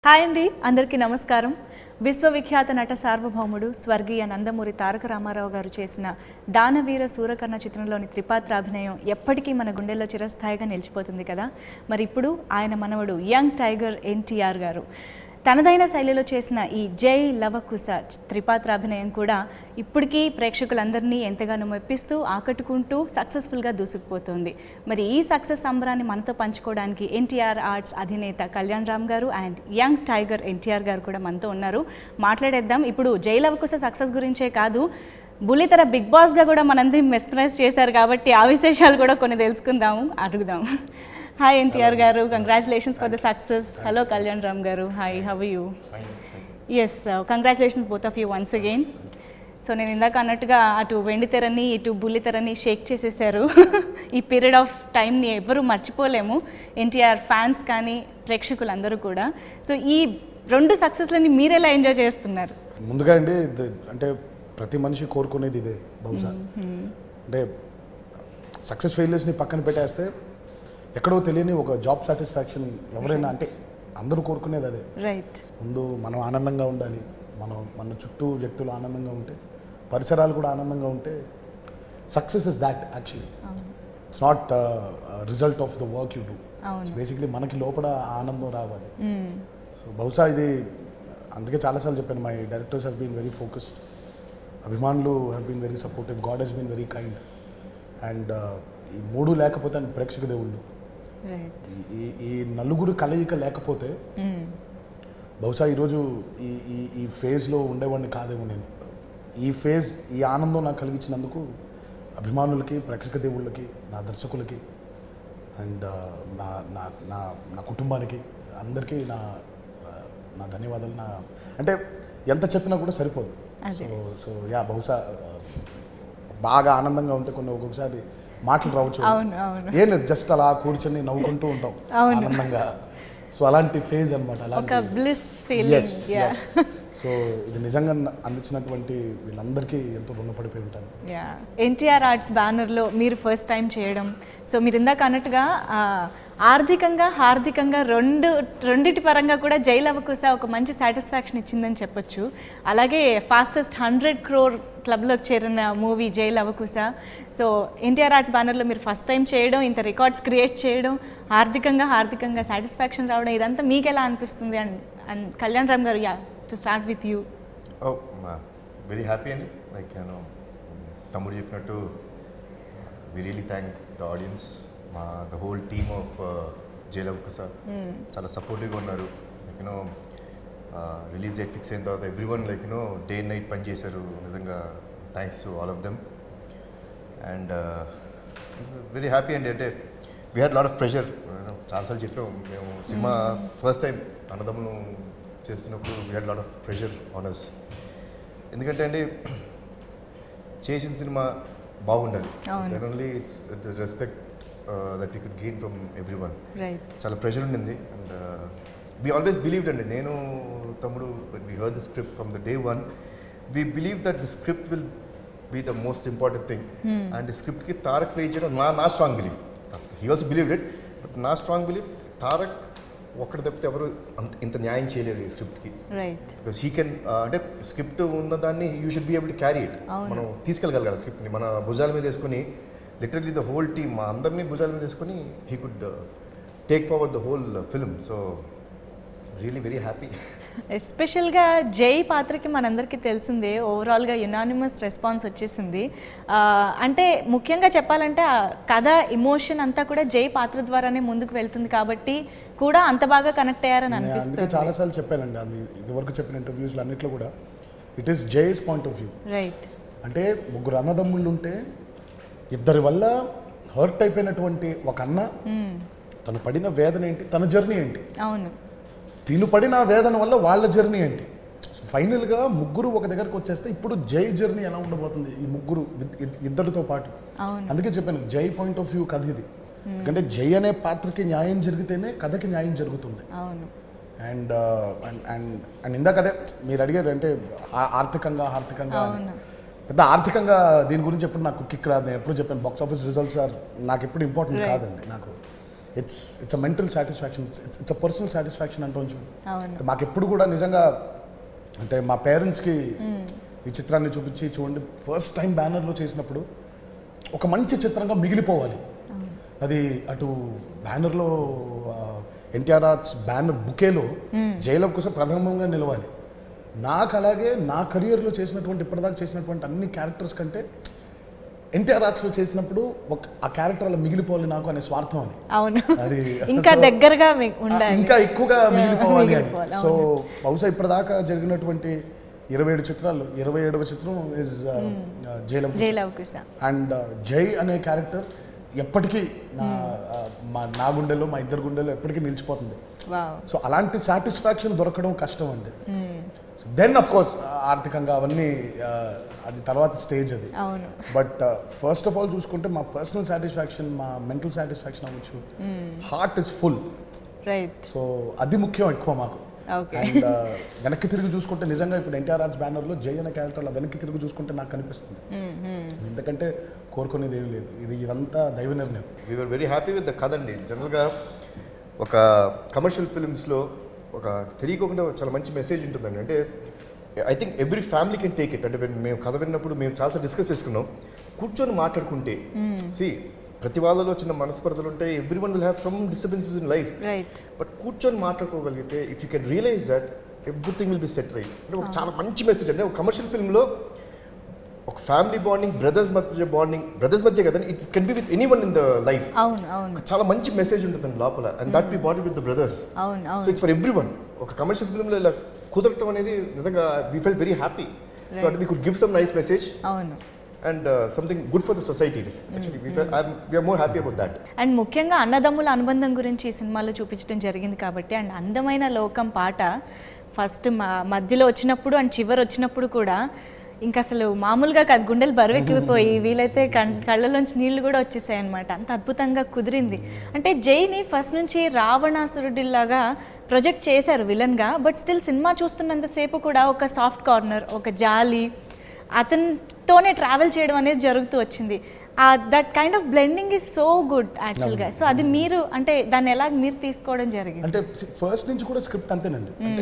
Hi అండి అందరికీ నమస్కారం విశ్వవిఖ్యాత నట సార్వభౌముడు స్వర్గీయ నందమూరి తారక రామారావు గారు చేసిన దానవీర సూరకర్ణ చిత్రంలోని త్రిపాత్ర అభినయం ఎప్పటికీ మన గుండెల్లో చిరస్థాయిగా నిలిచిపోతుంది కదా మరి ఇప్పుడు ఆయన మనవడు యంగ్ టైగర్ ఎన్టీఆర్ గారు తనదైన శైలిలో చేసిన ఈ జై లవకుశ త్రిపాత్ర అభినయం కూడా ఇప్పటికీ ప్రేక్షకులందరినీ ఎంతగానో మెప్పిస్తూ ఆకట్టుకుంటూ సక్సెస్ఫుల్గా దూసుకుపోతుంది మరి ఈ సక్సెస్ సంబరాన్ని మనతో పంచుకోవడానికి ఎన్టీఆర్ ఆర్ట్స్ అధినేత కళ్యాణ్ రామ్ గారు అండ్ యంగ్ టైగర్ ఎన్టీఆర్ గారు కూడా మనతో ఉన్నారు మాట్లాడేద్దాం ఇప్పుడు జై లవకుశ సక్సెస్ గురించే కాదు బుల్లితెర బిగ్ బాస్గా కూడా మనందరినీ మెస్మరైజ్ చేశారు కాబట్టి ఆ విశేషాలు కూడా కొన్ని తెలుసుకుందాము అడుగుదాం hi NTR garu congratulations for the success hello Kalyan Ram garu hi how you as congratulations both of you once again so నేను ఇందాక అన్నట్టుగా అటు వెండి తెరని ఇటు బుల్లి తెరని షేక్ చేసేసారు ఈ పీరియడ్ ఆఫ్ టైంని ఎవరు మర్చిపోలేము ఎన్టీఆర్ ఫ్యాన్స్ కానీ ప్రేక్షకులందరూ కూడా సో ఈ రెండు సక్సెస్లని మీరు ఎలా ఎంజాయ్ చేస్తున్నారు ముందుగా అండి ఇది- అంటే ప్రతి మనిషి కోరుకునేది ఇదే బహుశా అంటే సక్సెస్ ఫెయిల్యూర్స్ని పక్కన పెట్టేస్తే ఎక్కడో తెలియని ఒక జాబ్ సాటిస్ఫాక్షన్ ఎవరైనా అంటే అందరూ కోరుకునేది అదే రైట్ ముందు మనం ఆనందంగా ఉండాలి మనం మన చుట్టూ వ్యక్తులు ఆనందంగా ఉంటే పరిసరాలు కూడా ఆనందంగా ఉంటే success is that actually it's not result of the work you do అవును బేసిక్లీ మనకి లోపల ఆనందం రావాలి సో బహుశా ఇది అందుకే చాలాసార్లు చెప్పాను my directors have been very focused అభిమానులు have been very supportive god he's been very kind and ఈ మూడు లేకపోతే ఆయన ప్రేక్షక దేవుళ్ళు రైట్ ఈ- ఈ ఈ నలుగురు కలయిక లేకపోతే బహుశా ఈరోజు ఈ ఈ ఈ ఫేజ్లో ఉండేవాడిని కాదేమో నేను ఈ ఫేజ్ ఈ ఆనందం నాకు కలిగించినందుకు అభిమానులకి ప్రేక్షక దేవుళ్ళకి నా దర్శకులకి అండ్ నా నా నా నా కుటుంబానికి అందరికీ నా నా ధన్యవాదాలు నా అంటే ఎంత చెప్పినా కూడా సరిపోదు అదే. సో సో యా బహుశా ఆ, బాగా ఆనందంగా ఉంటే కొన్ని ఒక్కొక్కసారి మాటలు రావచ్చు అవును అవును ఏం లేదు జస్ట్ అలా కూర్చొని నవ్వుకుంటూ ఉంటాం అవును. ఆనందంగా సో అలాంటి ఫేజ్ అనమాట ఒక bliss Yes, feeling yeah yes. So ఇది నిజంగా అందించినటువంటి వీళ్ళందరికీ ఎంతో రుణపడిపోయి ఉంటాను యా ఎన్టీఆర్ ఆర్ట్స్ బ్యానర్లో మీరు ఫస్ట్ టైం చేయడం సో మీరు ఇందాక అన్నట్టుగా ఆ, ఆర్థికంగా హార్దికంగా రెండు రెండిటి పరంగా కూడా జైలు అవకుశ ఒక మంచి సాటిస్ఫాక్షన్ ఇచ్చిందని చెప్పొచ్చు అలాగే ఫాస్టెస్ట్ హండ్రెడ్ క్రోర్ క్లబ్లోకి చేరిన మూవీ జైలు అవకుశ సో ఎన్టీఆర్ ఆర్ట్స్ బ్యానర్లో మీరు ఫస్ట్ టైం చేయడం ఇంత రికార్డ్స్ క్రియేట్ చేయడం ఆర్థికంగా హార్దికంగా సాటిస్ఫాక్షన్ రావడం ఇదంతా మీకు ఎలా అనిపిస్తుంది and and Kalyan Ram garu yeah to start with you oh very happy అండి లైక్ నేను తమ్ముడు చెప్పినట్టు we really thank the audience మా ద హోల్ టీమ్ ఆఫ్ జయలవ్కు సార్ చాలా సపోర్టివ్గా ఉన్నారు like you know release date fix అయిన తర్వాత everyone like you know day and night పనిచేశారు నిజంగా thanks to all of them and very happy అండి అంటే we had lot of pressure చాలాసార్లు చెప్పాము మేము సినిమా ఫస్ట్ టైం అన్నదమ్ములు చేస్తున్నప్పుడు we had lot of pressure honours ఎందుకంటే అండి చేసిన సినిమా బాగుండాలి అవును. Then only it's the respect that we could gain from everyone right చాలా ప్రెషర్ ఉండింది అండ్ వీ ఆల్వేస్ బిలీవ్డ్ అండి నేను తమ్ముడు we heard the script from the day one we believe that the script will be the most important thing and స్క్రిప్ట్కి Tarak play చేయడం నా నా strong believe he also believe it but నా strong believe Tarak ఒక్కటి తప్పితే ఎవరు అంత ఇంత న్యాయం చేయలేరు ఈ స్క్రిప్ట్కి రైట్ బికాస్ హీ కెన్ అంటే స్క్రిప్ట్ ఉన్న దాన్ని you should be able to carry it అవును. మనం తీసుకెళ్ళగలగాలి స్క్రిప్ట్ని మన భుజాల మీద వేసుకొని లిటరలీ ద హోల్ టీమ్ మా అందరినీ భుజాల మీద వేసుకొని he could take forward the whole film so really very happy ఎస్పెషల్గా జై పాత్రకి మనందరికీ తెలిసిందే ఓవరాల్గా యునానిమస్ రెస్పాన్స్ వచ్చేసింది ఆ, అంటే ముఖ్యంగా చెప్పాలంటే ఆ కథ ఇమోషన్ అంతా కూడా జై పాత్ర ద్వారానే ముందుకు వెళ్తుంది కాబట్టి కూడా అంత బాగా కనెక్ట్ అయ్యారని నేను అందుకే అనిపిస్తుంది చాలాసార్లు చెప్పానండి అది ఇదివరకు చెప్పిన ఇంటర్వ్యూస్లో అన్నిట్లో కూడా it is Jai's point of view right అంటే ముగ్గురు అన్నదమ్ముళ్ళు ఉంటే ఇద్దరి వల్ల హర్ట్ అయిపోయినటువంటి ఒక అన్న తను పడిన వేదన ఏంటి తన జర్నీ ఏంటి అవును తిను పడిన వేదన వల్ల వాళ్ళ జర్నీ ఏంటి ఫైనల్గా ముగ్గురు ఒక దగ్గరకు వచ్చేస్తే ఇప్పుడు జై జర్నీ ఎలా ఉండబోతుంది ఈ ముగ్గురు ఇద్- ఇద్- ఇద్దరితో పాటు అవును అందుకే చెప్పాను జై పాయింట్ ఆఫ్ వ్యూ కథ ఇది ఎందుకంటే జై అనే పాత్రకి న్యాయం జరిగితేనే కథకి న్యాయం జరుగుతుంది అవును అండ్ అండ్ అండ్ అండ్ ఇందాక అదే మీరు అడిగారు అంటే ఆ- ఆర్థికంగా ఆర్థికంగా అని. అవును. పెద్ద ఆర్థికంగా దీని గురించి ఎప్పుడు నాకు కిక్ రాదు నేను ఎప్పుడు చెప్పాను బాక్స్ ఆఫీస్ రిజల్ట్స్ ఆర్ నాకు ఎప్పుడు ఇంపార్టెంట్ Right. కాదండి నాకు it's it's a mental satisfaction it's a personal satisfaction అంటూ అవును మాకు ఎప్పుడు కూడా నిజంగా అంటే మా పేరెంట్స్కి ఈ చిత్రాన్ని చూపించి చూడండి ఫస్ట్ టైం బ్యానర్లో చేసినప్పుడు ఒక మంచి చిత్రంగా మిగిలిపోవాలి అది అటు బ్యానర్లో ఎన్టీఆర్ ఆర్ట్స్ బ్యానర్ బుకేలో జైలవ్ కోసం ప్రథమంగా నిలవాలి నాకు అలాగే నా కెరియర్లో చేసినటువంటి ఇప్పటిదాకా చేసినటువంటి అన్ని క్యారెక్టర్స్ కంటే ఎన్టీఆర్ ఆర్ట్స్లో చేసినప్పుడు ఒక ఆ క్యారెక్టర్ అలా మిగిలిపోవాలి నాకు అనే స్వార్థం అది అవును అది ఇంకా so- దగ్గరగా మీకు ఉండాలి ఇంకా ఎక్కువగా మిగిలిపోవాలి అని మిగిలిపోవాలి, సో బహుశా ఇప్పటిదాకా జరిగినటువంటి ఇరవై ఏడు చిత్రాలు ఇరవై ఏడవ చిత్రం ఇస్ జైలం జైలవకుశ అండ్ జై అనే క్యారెక్టర్ ఎప్పటికీ నా uh, మా నా గుండెల్లో మా ఇద్దరు గుండెల్లో ఎప్పటికీ నిలిచిపోతుంది వావ్ సో అలాంటి సాటిస్ఫాక్షన్ దొరకడం కష్టం అండి దెన్ అఫ్ కోర్స్ ఆర్థికంగా అవన్నీ uh, అది తర్వాత స్టేజ్ అది అవును బట్ ఫస్ట్ ఆఫ్ ఆల్ చూసుకుంటే మా పర్సనల్ సాటిస్ఫాక్షన్ మా మెంటల్ సాటిస్ఫాక్షన్ అవ్వచ్చు heart is full right so అది ముఖ్యం ఎక్కువ మాకు ఓకే అండ్ వెనక్కి తిరిగి చూసుకుంటే నిజంగా ఇప్పుడు ఎన్టీఆర్ రాజ్ బ్యానర్లో జై అనే క్యారెక్టర్ అలా వెనక్కి తిరిగి చూసుకుంటే నాకు కనిపిస్తుంది ఎందుకంటే కోరుకునేది ఏమీ లేదు ఇది ఇదంతా దైవ నిర్ణయం we are very happy with the కథ అండి జనరల్గా ఒక కమర్షియల్ ఫిల్మ్స్లో ఒక తెలియకుండా చాలా మంచి మెసేజ్ ఉంటుందండి అంటే I think every family can take it అంటే when మేము కథ విన్నప్పుడు మేము చాలా డిస్కస్ చేసుకున్నాం కూర్చొని మాట్లాడుకుంటే సి ప్రతి వాళ్ళలో చిన్న మనస్పర్ధలు ఉంటాయి everyone will have some disturbances in life right but కూర్చొని మాట్లాడుకోగలిగితే if you can realise that everything will be set right అంటే ఒక చాలా మంచి మెసేజ్ అంటే ఒక కమర్షియల్ ఫిల్మ్లో ఒక ఫ్యామిలీ బాండింగ్ బ్రదర్స్ మధ్య బాండింగ్ బ్రదర్స్ మధ్య కదండి it can be with anyone in the life అవును అవును చాలా మంచి మెసేజ్ ఉంటుందండి లోపల and that we body with the brothers అవును సో అవును ఇట్స్ ఫర్ ఎవ్రీ వన్ ఒక కమర్షియల్ ఫిల్మ్లో ఇలా కుదరటం అనేది నిజంగా we fell very happy so అంటే we could give some nice message అవును and something good for the society actually we are more happy about that and ముఖ్యంగా అన్నదమ్ముల అనుబంధం గురించి ఈ సినిమాలో చూపించడం జరిగింది కాబట్టి అండ్ అందమైన లోకం పాట ఫస్ట్ మా మధ్యలో వచ్చినప్పుడు అండ్ చివరి వచ్చినప్పుడు కూడా ఇంకా అసలు మామూలుగా కాదు గుండెలు బరువెక్కిపోయి వీలైతే కన్ కళ్ళలోంచి నీళ్లు కూడా వచ్చేసాయి అనమాట అంత అద్భుతంగా కుదిరింది అంటే జైని ఫస్ట్ నుంచి రావణాసురుడిలాగా ప్రొజెక్ట్ చేశారు విలన్గా బట్ స్టిల్ సినిమా చూస్తున్నంతసేపు కూడా ఒక సాఫ్ట్ కార్నర్ ఒక జాలి అతనితోనే ట్రావెల్ చేయడం అనేది జరుగుతూ వచ్చింది that kind of blending is so good యాక్చువల్గా సో అది మీరు అంటే దాన్ని ఎలా మీరు తీసుకోవడం జరిగింది అంటే ఫస్ట్ నుంచి కూడా స్క్రిప్ట్ అంతేనండి అంటే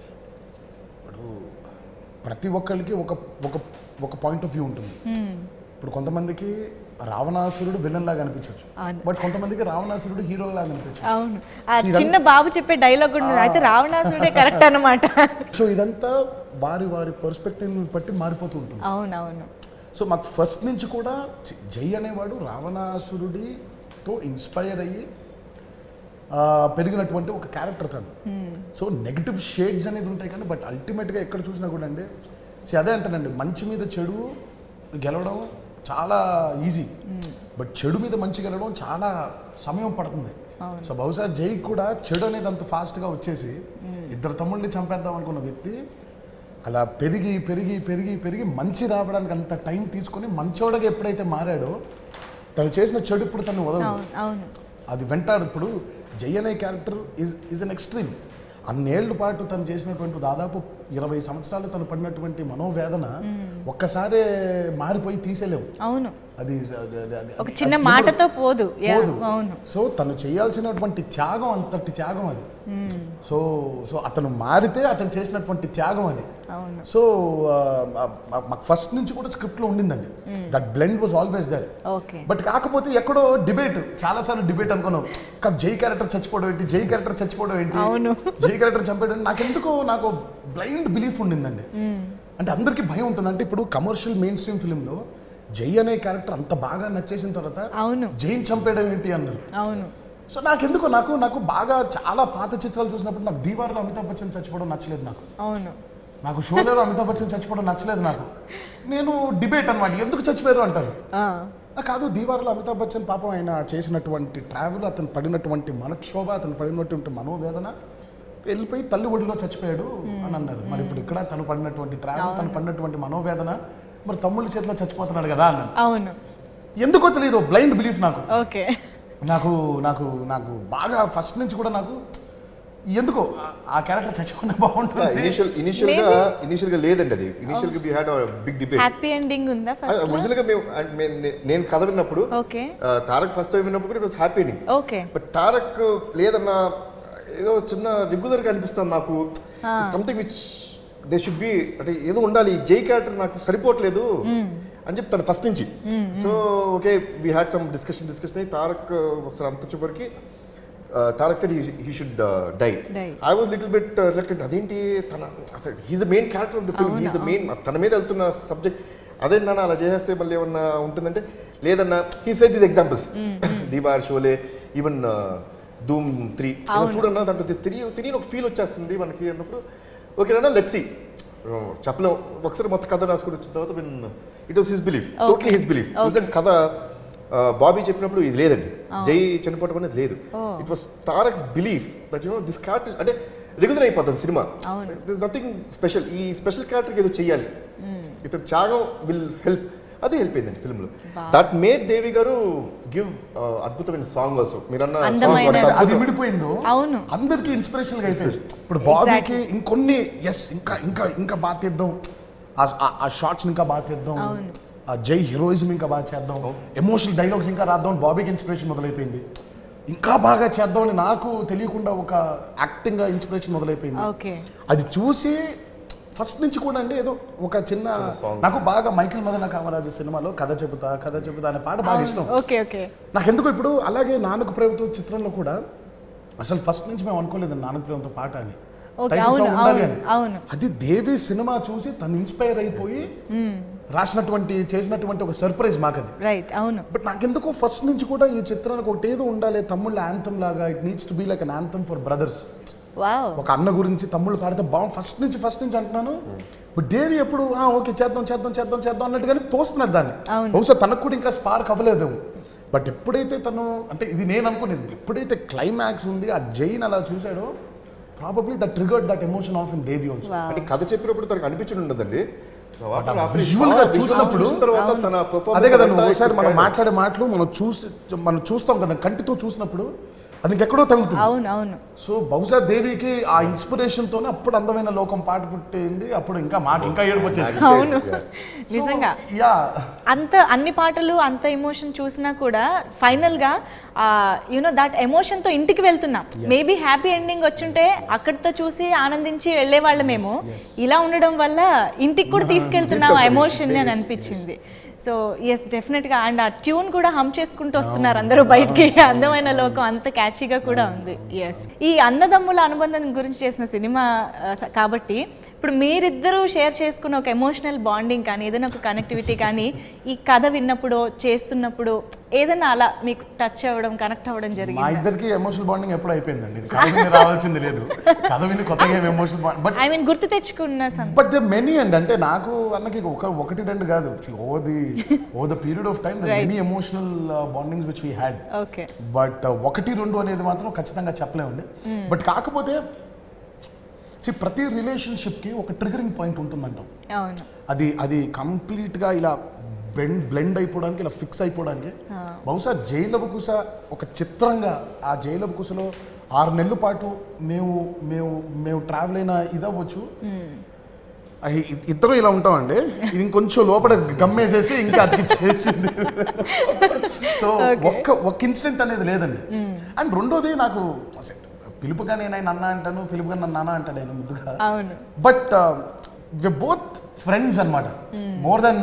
ఇప్పుడు ప్రతి ఒక్కరికి ఒక ఒక ఒక పాయింట్ ఆఫ్ వ్యూ ఉంటుంది ఇప్పుడు కొంతమందికి రావణాసురుడు విలన్ లాగా అనిపించవచ్చు అవును. బట్ కొంతమందికి రావణాసురుడు హీరో లాగా అనిపించవచ్చు అవును ఆ చిన్న బాబు చెప్పే డైలాగ్ కూడా ఉంది. అయితే రావణాసుడే కరెక్ట్ అన్నమాట సో ఇదంతా వారి వారి పర్స్పెక్టివ్ బట్టి మారిపోతూ ఉంటుంది అవును అవును సో మాకు ఫస్ట్ నుంచి కూడా జ- జై అనేవాడు రావణాసురుడితో ఇన్స్పైర్ అయ్యి ఆ, పెరిగినటువంటి ఒక క్యారెక్టర్ తను సో నెగిటివ్ షేడ్స్ అనేది ఉంటాయి కానీ బట్ అల్టిమేట్గా ఎక్కడ చూసినా కూడా అండి సో అదే అంటానండి మంచి మీద చెడు గెలవడం చాలా ఈజీ బట్ చెడు మీద మంచి గెలవడం చాలా సమయం పడుతుంది సో బహుశా జై కూడా చెడు అనేది అంత ఫాస్ట్గా వచ్చేసి ఇద్దరు తమ్ముళ్ళని చంపేద్దాం అనుకున్న వ్యక్తి అలా పెరిగి పెరిగి పెరిగి పెరిగి మంచి రావడానికి అంత టైం తీసుకొని మంచోడగా ఎప్పుడైతే మారాడో తను చేసిన చెడు ఇప్పుడు తను వదలదు అవును అవును అది వెంటాడు ఇప్పుడు జై అనే character is is an extreme అన్నేళ్ల పాటు తను చేసినటువంటి దాదాపు ఇరవై సంవత్సరాలు తను పడినటువంటి మనోవేదన ఒక్కసారే మారిపోయి తీసేలేవు అవును అది అది- అది- అది- ఒక చిన్న అది మాటతో పోదు యా, పోదు అవును సో తను చేయాల్సినటువంటి త్యాగం అంతటి త్యాగం అది సో సో అతను మారితే అతను చేసినటువంటి త్యాగం అది అవును సో మాకు ఫస్ట్ నుంచి కూడా స్క్రిప్ట్లో ఉండిందండి that blend was always there okay but కాకపోతే ఎక్కడో డిబేట్ చాలాసార్లు డిబేట్ అనుకున్నాం కానీ జై క్యారెక్టర్ చచ్చిపోవడం ఏంటి జై క్యారెక్టర్ చచ్చిపోవడం ఏంటి అవును. జై క్యారెక్టర్ చంపేయడం ఏంటి? నాకెందుకో నాకు బ్లైండ్ బిలీఫ్ ఉండిందండి అంటే అందరికీ భయం ఉంటుంది అంటే ఇప్పుడు కమర్షియల్ మెయిన్ స్ట్రీమ్ ఫిలింలో జై అనే క్యారెక్టర్ అంత బాగా నచ్చేసిన తర్వాత అవును జైన్ చంపేయడం ఏంటి అన్నారు అవును సో నాకెందుకో నాకు నాకు బాగా చాలా పాత చిత్రాలు చూసినప్పుడు నాకు దీవార్లో అమితాబ్ బచ్చన్ చచ్చిపోవడం నచ్చలేదు నాకు అవును నాకు షోలేలో అమితాబ్ బచ్చన్ చచ్చిపోవడం నచ్చలేదు నాకు నేను డిబేట్ అనమాట ఎందుకు చచ్చిపోయారు అంటారు ఆ, ఆ కాదు దీవార్లో అమితాబ్ బచ్చన్ పాపం ఆయన చేసినటువంటి ట్రావెల్ అతను పడినటువంటి మనక్షోభ అతను పడినటువంటి మనోవేదన వెళ్ళిపోయి తల్లి ఒడిలో చచ్చిపోయాడు అని అన్నారు మరి ఇప్పుడు ఇక్కడ తను పడినటువంటి ట్రావెల్ తను పడినటువంటి మనోవేదన మరి తమ్ముళ్ళ చేతిలో చచ్చిపోతున్నాడు కదా అన్నాను అవును ఎందుకో తెలియదు బ్లైండ్ బిలీఫ్ నాకు ఓకే నాకు నాకు నాకు బాగా ఫస్ట్ నుంచి కూడా నాకు ఎందుకో ఆ- ఆ క్యారెక్టర్ చచ్చిపోతే బాగుంటుంది ఇనిషియల్ ఇనిషియల్ గా ఇనిషియల్ గా లేదండి అది ఇనిషియల్ గా we had big debate happy ending ఉందా ఫస్ట్ ఒరిజినల్ గా మేము and మే- నే- నేను కథ విన్నప్పుడు ఓకే ఆ, తారక్ ఫస్ట్ టైం విన్నప్పుడు కూడా happy ending okay but Tarak లేదన్నా ఏదో చిన్న రెగ్యులర్ గా అనిపిస్తుంది నాకు something which they should be అంటే ఏదో ఉండాలి జై క్యారెక్టర్ నాకు సరిపోవట్లేదు అని చెప్తాను ఫస్ట్ నుంచి so okay we had some discussion discussion అయ్యి తారక్ ఒకసారి అంత చూపరికి Tarak said he should die Die. I was little bit reluctant అదేంటి తన అసలు he's the main character of the film he's the main తన మీద వెళ్తున్న సబ్జెక్ట్ అదే నాన్న అలా చేసేస్తే మళ్ళీ ఏమన్నా ఉంటుందంటే లేదన్నా he said these examples Deewar Sholay even Dhoom three చూడన్నా దాంట్లో తెలియ తెలియని ఒక ఫీల్ వచ్చేస్తుంది మనకి అన్నప్పుడు ఓకేనా లెట్స్ సి చెప్పలేం ఒకసారి మొత్తం కథ రాసుకుని వచ్చిన తర్వాత when it was his belief totally his belief కథ ఆ, బాబీ చెప్పినప్పుడు ఇది లేదండి జై చనిపోవడం అనేది లేదు it was Tarak's belief that you know this character అంటే రెగ్యులర్ అయిపోతుంది సినిమా దిస్ నథింగ్ స్పెషల్ ఈ స్పెషల్ క్యారెక్టర్కి ఏదో చెయ్యాలి ఇతను త్యాగం విల్ హెల్ప్ అదే హెల్ప్ అయిందండి ఫిల్మ్ లో that made Devi garu give అద్భుతమైన సాంగ్ ఆల్సో మీరన్న song అందమైన- ఒక అది అద్భుతం. విడిపోయిందో అవును. అందరికి ఇన్స్పిరేషన్ గా అయిపోయింది ఇప్పుడు బాబీకి ఇంకొన్ని ఎస్ ఇంకా ఇంకా ఇంకా బాగా తీద్దాం ఆ- ఆ- ఆ షార్ట్స్ ఇంకా బాగా తీద్దాం ఆ జై హీరోయిజం ఇంకా బాగా చేద్దాం ఎమోషనల్ డైలాగ్స్ ఇంకా రాద్దాం బాబీకి ఇన్స్పిరేషన్ మొదలైపోయింది ఇంకా బాగా చేద్దాం అని నాకు తెలియకుండా ఒక యాక్టింగ్ గా ఇన్స్పిరేషన్ మొదలైపోయింది ఓకే అది చూసి ఫస్ట్ నుంచి కూడా అండి ఏదో ఒక చిన్న నాకు బాగా మైకిల్ మదన కామరాజు సినిమాలో కథ చెబుతా కథ చెబుతా అనే పాట బాగా ఇష్టం ఓకే ఓకే నాకు ఎందుకు ఇప్పుడు అలాగే నాన్నకు ప్రేమతో చిత్రంలో కూడా అసలు ఫస్ట్ నుంచి మేము అనుకోలేదు నాన్నకు ప్రేమతో పాట అని ఓకే Title అవును song ఉండాలి అవును అని. అవును అది దేవి సినిమా చూసి తను ఇన్స్పైర్ అయిపోయి రాసినటువంటి చేసినటువంటి ఒక సర్ప్రైజ్ మాకు అది రైట్ అవును బట్ నాకెందుకో ఫస్ట్ నుంచి కూడా ఈ చిత్రానికి ఒకటి ఏదో ఉండాలి తమ్ముళ్ళ యాంథమ్ లాగా it needs to be like an anthem for brothers wow ఒక అన్న గురించి తమ్ముళ్ళు పాడితే బాగుంది ఫస్ట్ నుంచి ఫస్ట్ నుంచి అంటున్నాను బట్ దేవి ఎప్పుడు "ఆ, ఓకే చేద్దాం చేద్దాం చేద్దాం చేద్దాం అన్నట్టుగానే తోస్తున్నాడు దాన్ని అవును. బహుశా తనకు కూడా ఇంకా స్పార్క్ అవ్వలేదు బట్ ఎప్పుడైతే తను అంటే ఇది నేను అనుకునేది ఎప్పుడైతే క్లైమాక్స్ ఉంది ఆ జైన్ అలా చూశాడో probably that triggered that emotion of in Devi also wow అంటే కథ చెప్పినప్పుడు తనకు అనిపించి ఉండదండి visual గా చూసినప్పుడు తర్వాత తన అదే కదా performance ఒకసారి మనం అంతా మాట్లాడే మాటలు మనం చూసి మనం చూస్తాం కదా కంటితో చూసినప్పుడు అది ఇంకెక్కడో తగులుతుంది అవును అవును సో బహుశా దేవికి ఆ ఇన్స్పిరేషన్ తోనే అప్పుడు అందమైన లోకం పాట పుట్టింది అప్పుడు ఇంకా మాకు ఇంకా ఏడుపు వచ్చేసి అవును నిజంగా యా అంత అన్ని పాటలు అంత ఎమోషన్ చూసినా కూడా ఫైనల్ గా యునో దట్ ఎమోషన్ తో ఇంటికి వెళ్తున్నాం మేబీ హ్యాపీ ఎండింగ్ వచ్చుంటే అక్కడితో చూసి ఆనందించి వెళ్ళే వాళ్ళమేమో ఇలా ఉండడం వల్ల ఇంటికి కూడా తీసుకెళ్తున్నాం ఆ ఎమోషన్ అని అనిపించింది సో ఎస్ డెఫినెట్ గా అండ్ ఆ ట్యూన్ కూడా హమ్ చేసుకుంటూ వస్తున్నారు అందరూ బయటికి అందమైన లోకం అంత క్యాచీగా కూడా ఉంది ఎస్ ఈ అన్నదమ్ముల అనుబంధం గురించి చేసిన సినిమా ఆ, స- కాబట్టి ఇప్పుడు మీరిద్దరూ షేర్ చేసుకున్న ఒక ఎమోషనల్ బాండింగ్ కానీ ఏదైనా ఒక కనెక్టివిటీ కానీ ఈ కథ విన్నప్పుడు చేస్తున్నప్పుడు ఏదైనా అలా మీకు టచ్ అవ్వడం కనెక్ట్ అవ్వడం మా జరిగింది ఇద్దరికి ఎమోషనల్ బాండింగ్ ఎప్పుడు అయిపోయిందండి ఇది కథ విని రావాల్సింది లేదు కథ విని కొత్తగా ఏం emotional bond but I mean గుర్తు తెచ్చుకున్న సం బట్ ద మెనీ అండ్ అంటే నాకు అన్నకి ఒక ఒకటి రెండు కాదు oh the oh the period of time the Right. Many emotional bondings which we had okay but ఒకటి రెండు అనేది మాత్రం ఖచ్చితంగా చెప్పలేమండి బట్ కాకపోతే see, ప్రతి రిలేషన్షిప్కి ఒక ట్రిగరింగ్ పాయింట్ ఉంటుందంటాం అవును అది అది కంప్లీట్గా ఇలా బెండ్ బ్లెండ్ అయిపోవడానికి ఇలా ఫిక్స్ అయిపోవడానికి బహుశా జైలవకుశ ఒక చిత్రంగా ఆ జైలవకుశలో ఆరు నెలల పాటు మేము మేము మేము ట్రావెల్ అయిన ఇది అవ్వచ్చు అయి ఇ- ఇద్దరం ఇలా ఉంటామండి ఇది ఇంకొంచెం లోపల గమ్మేసేసి ఇంకా అది చేసింది సో ఒక్క ఒక్క ఇన్సిడెంట్ అనేది లేదండి అండ్ రెండోది నాకు అసలు పిలుపుగా నేను ఆయన అన్న అంటాను పిలుపుగా నన్ను నాన్న అంటాడు ఆయన ముద్దుగా అవును బట్ వి బోత్ ఫ్రెండ్స్ అనమాట మోర్ దెన్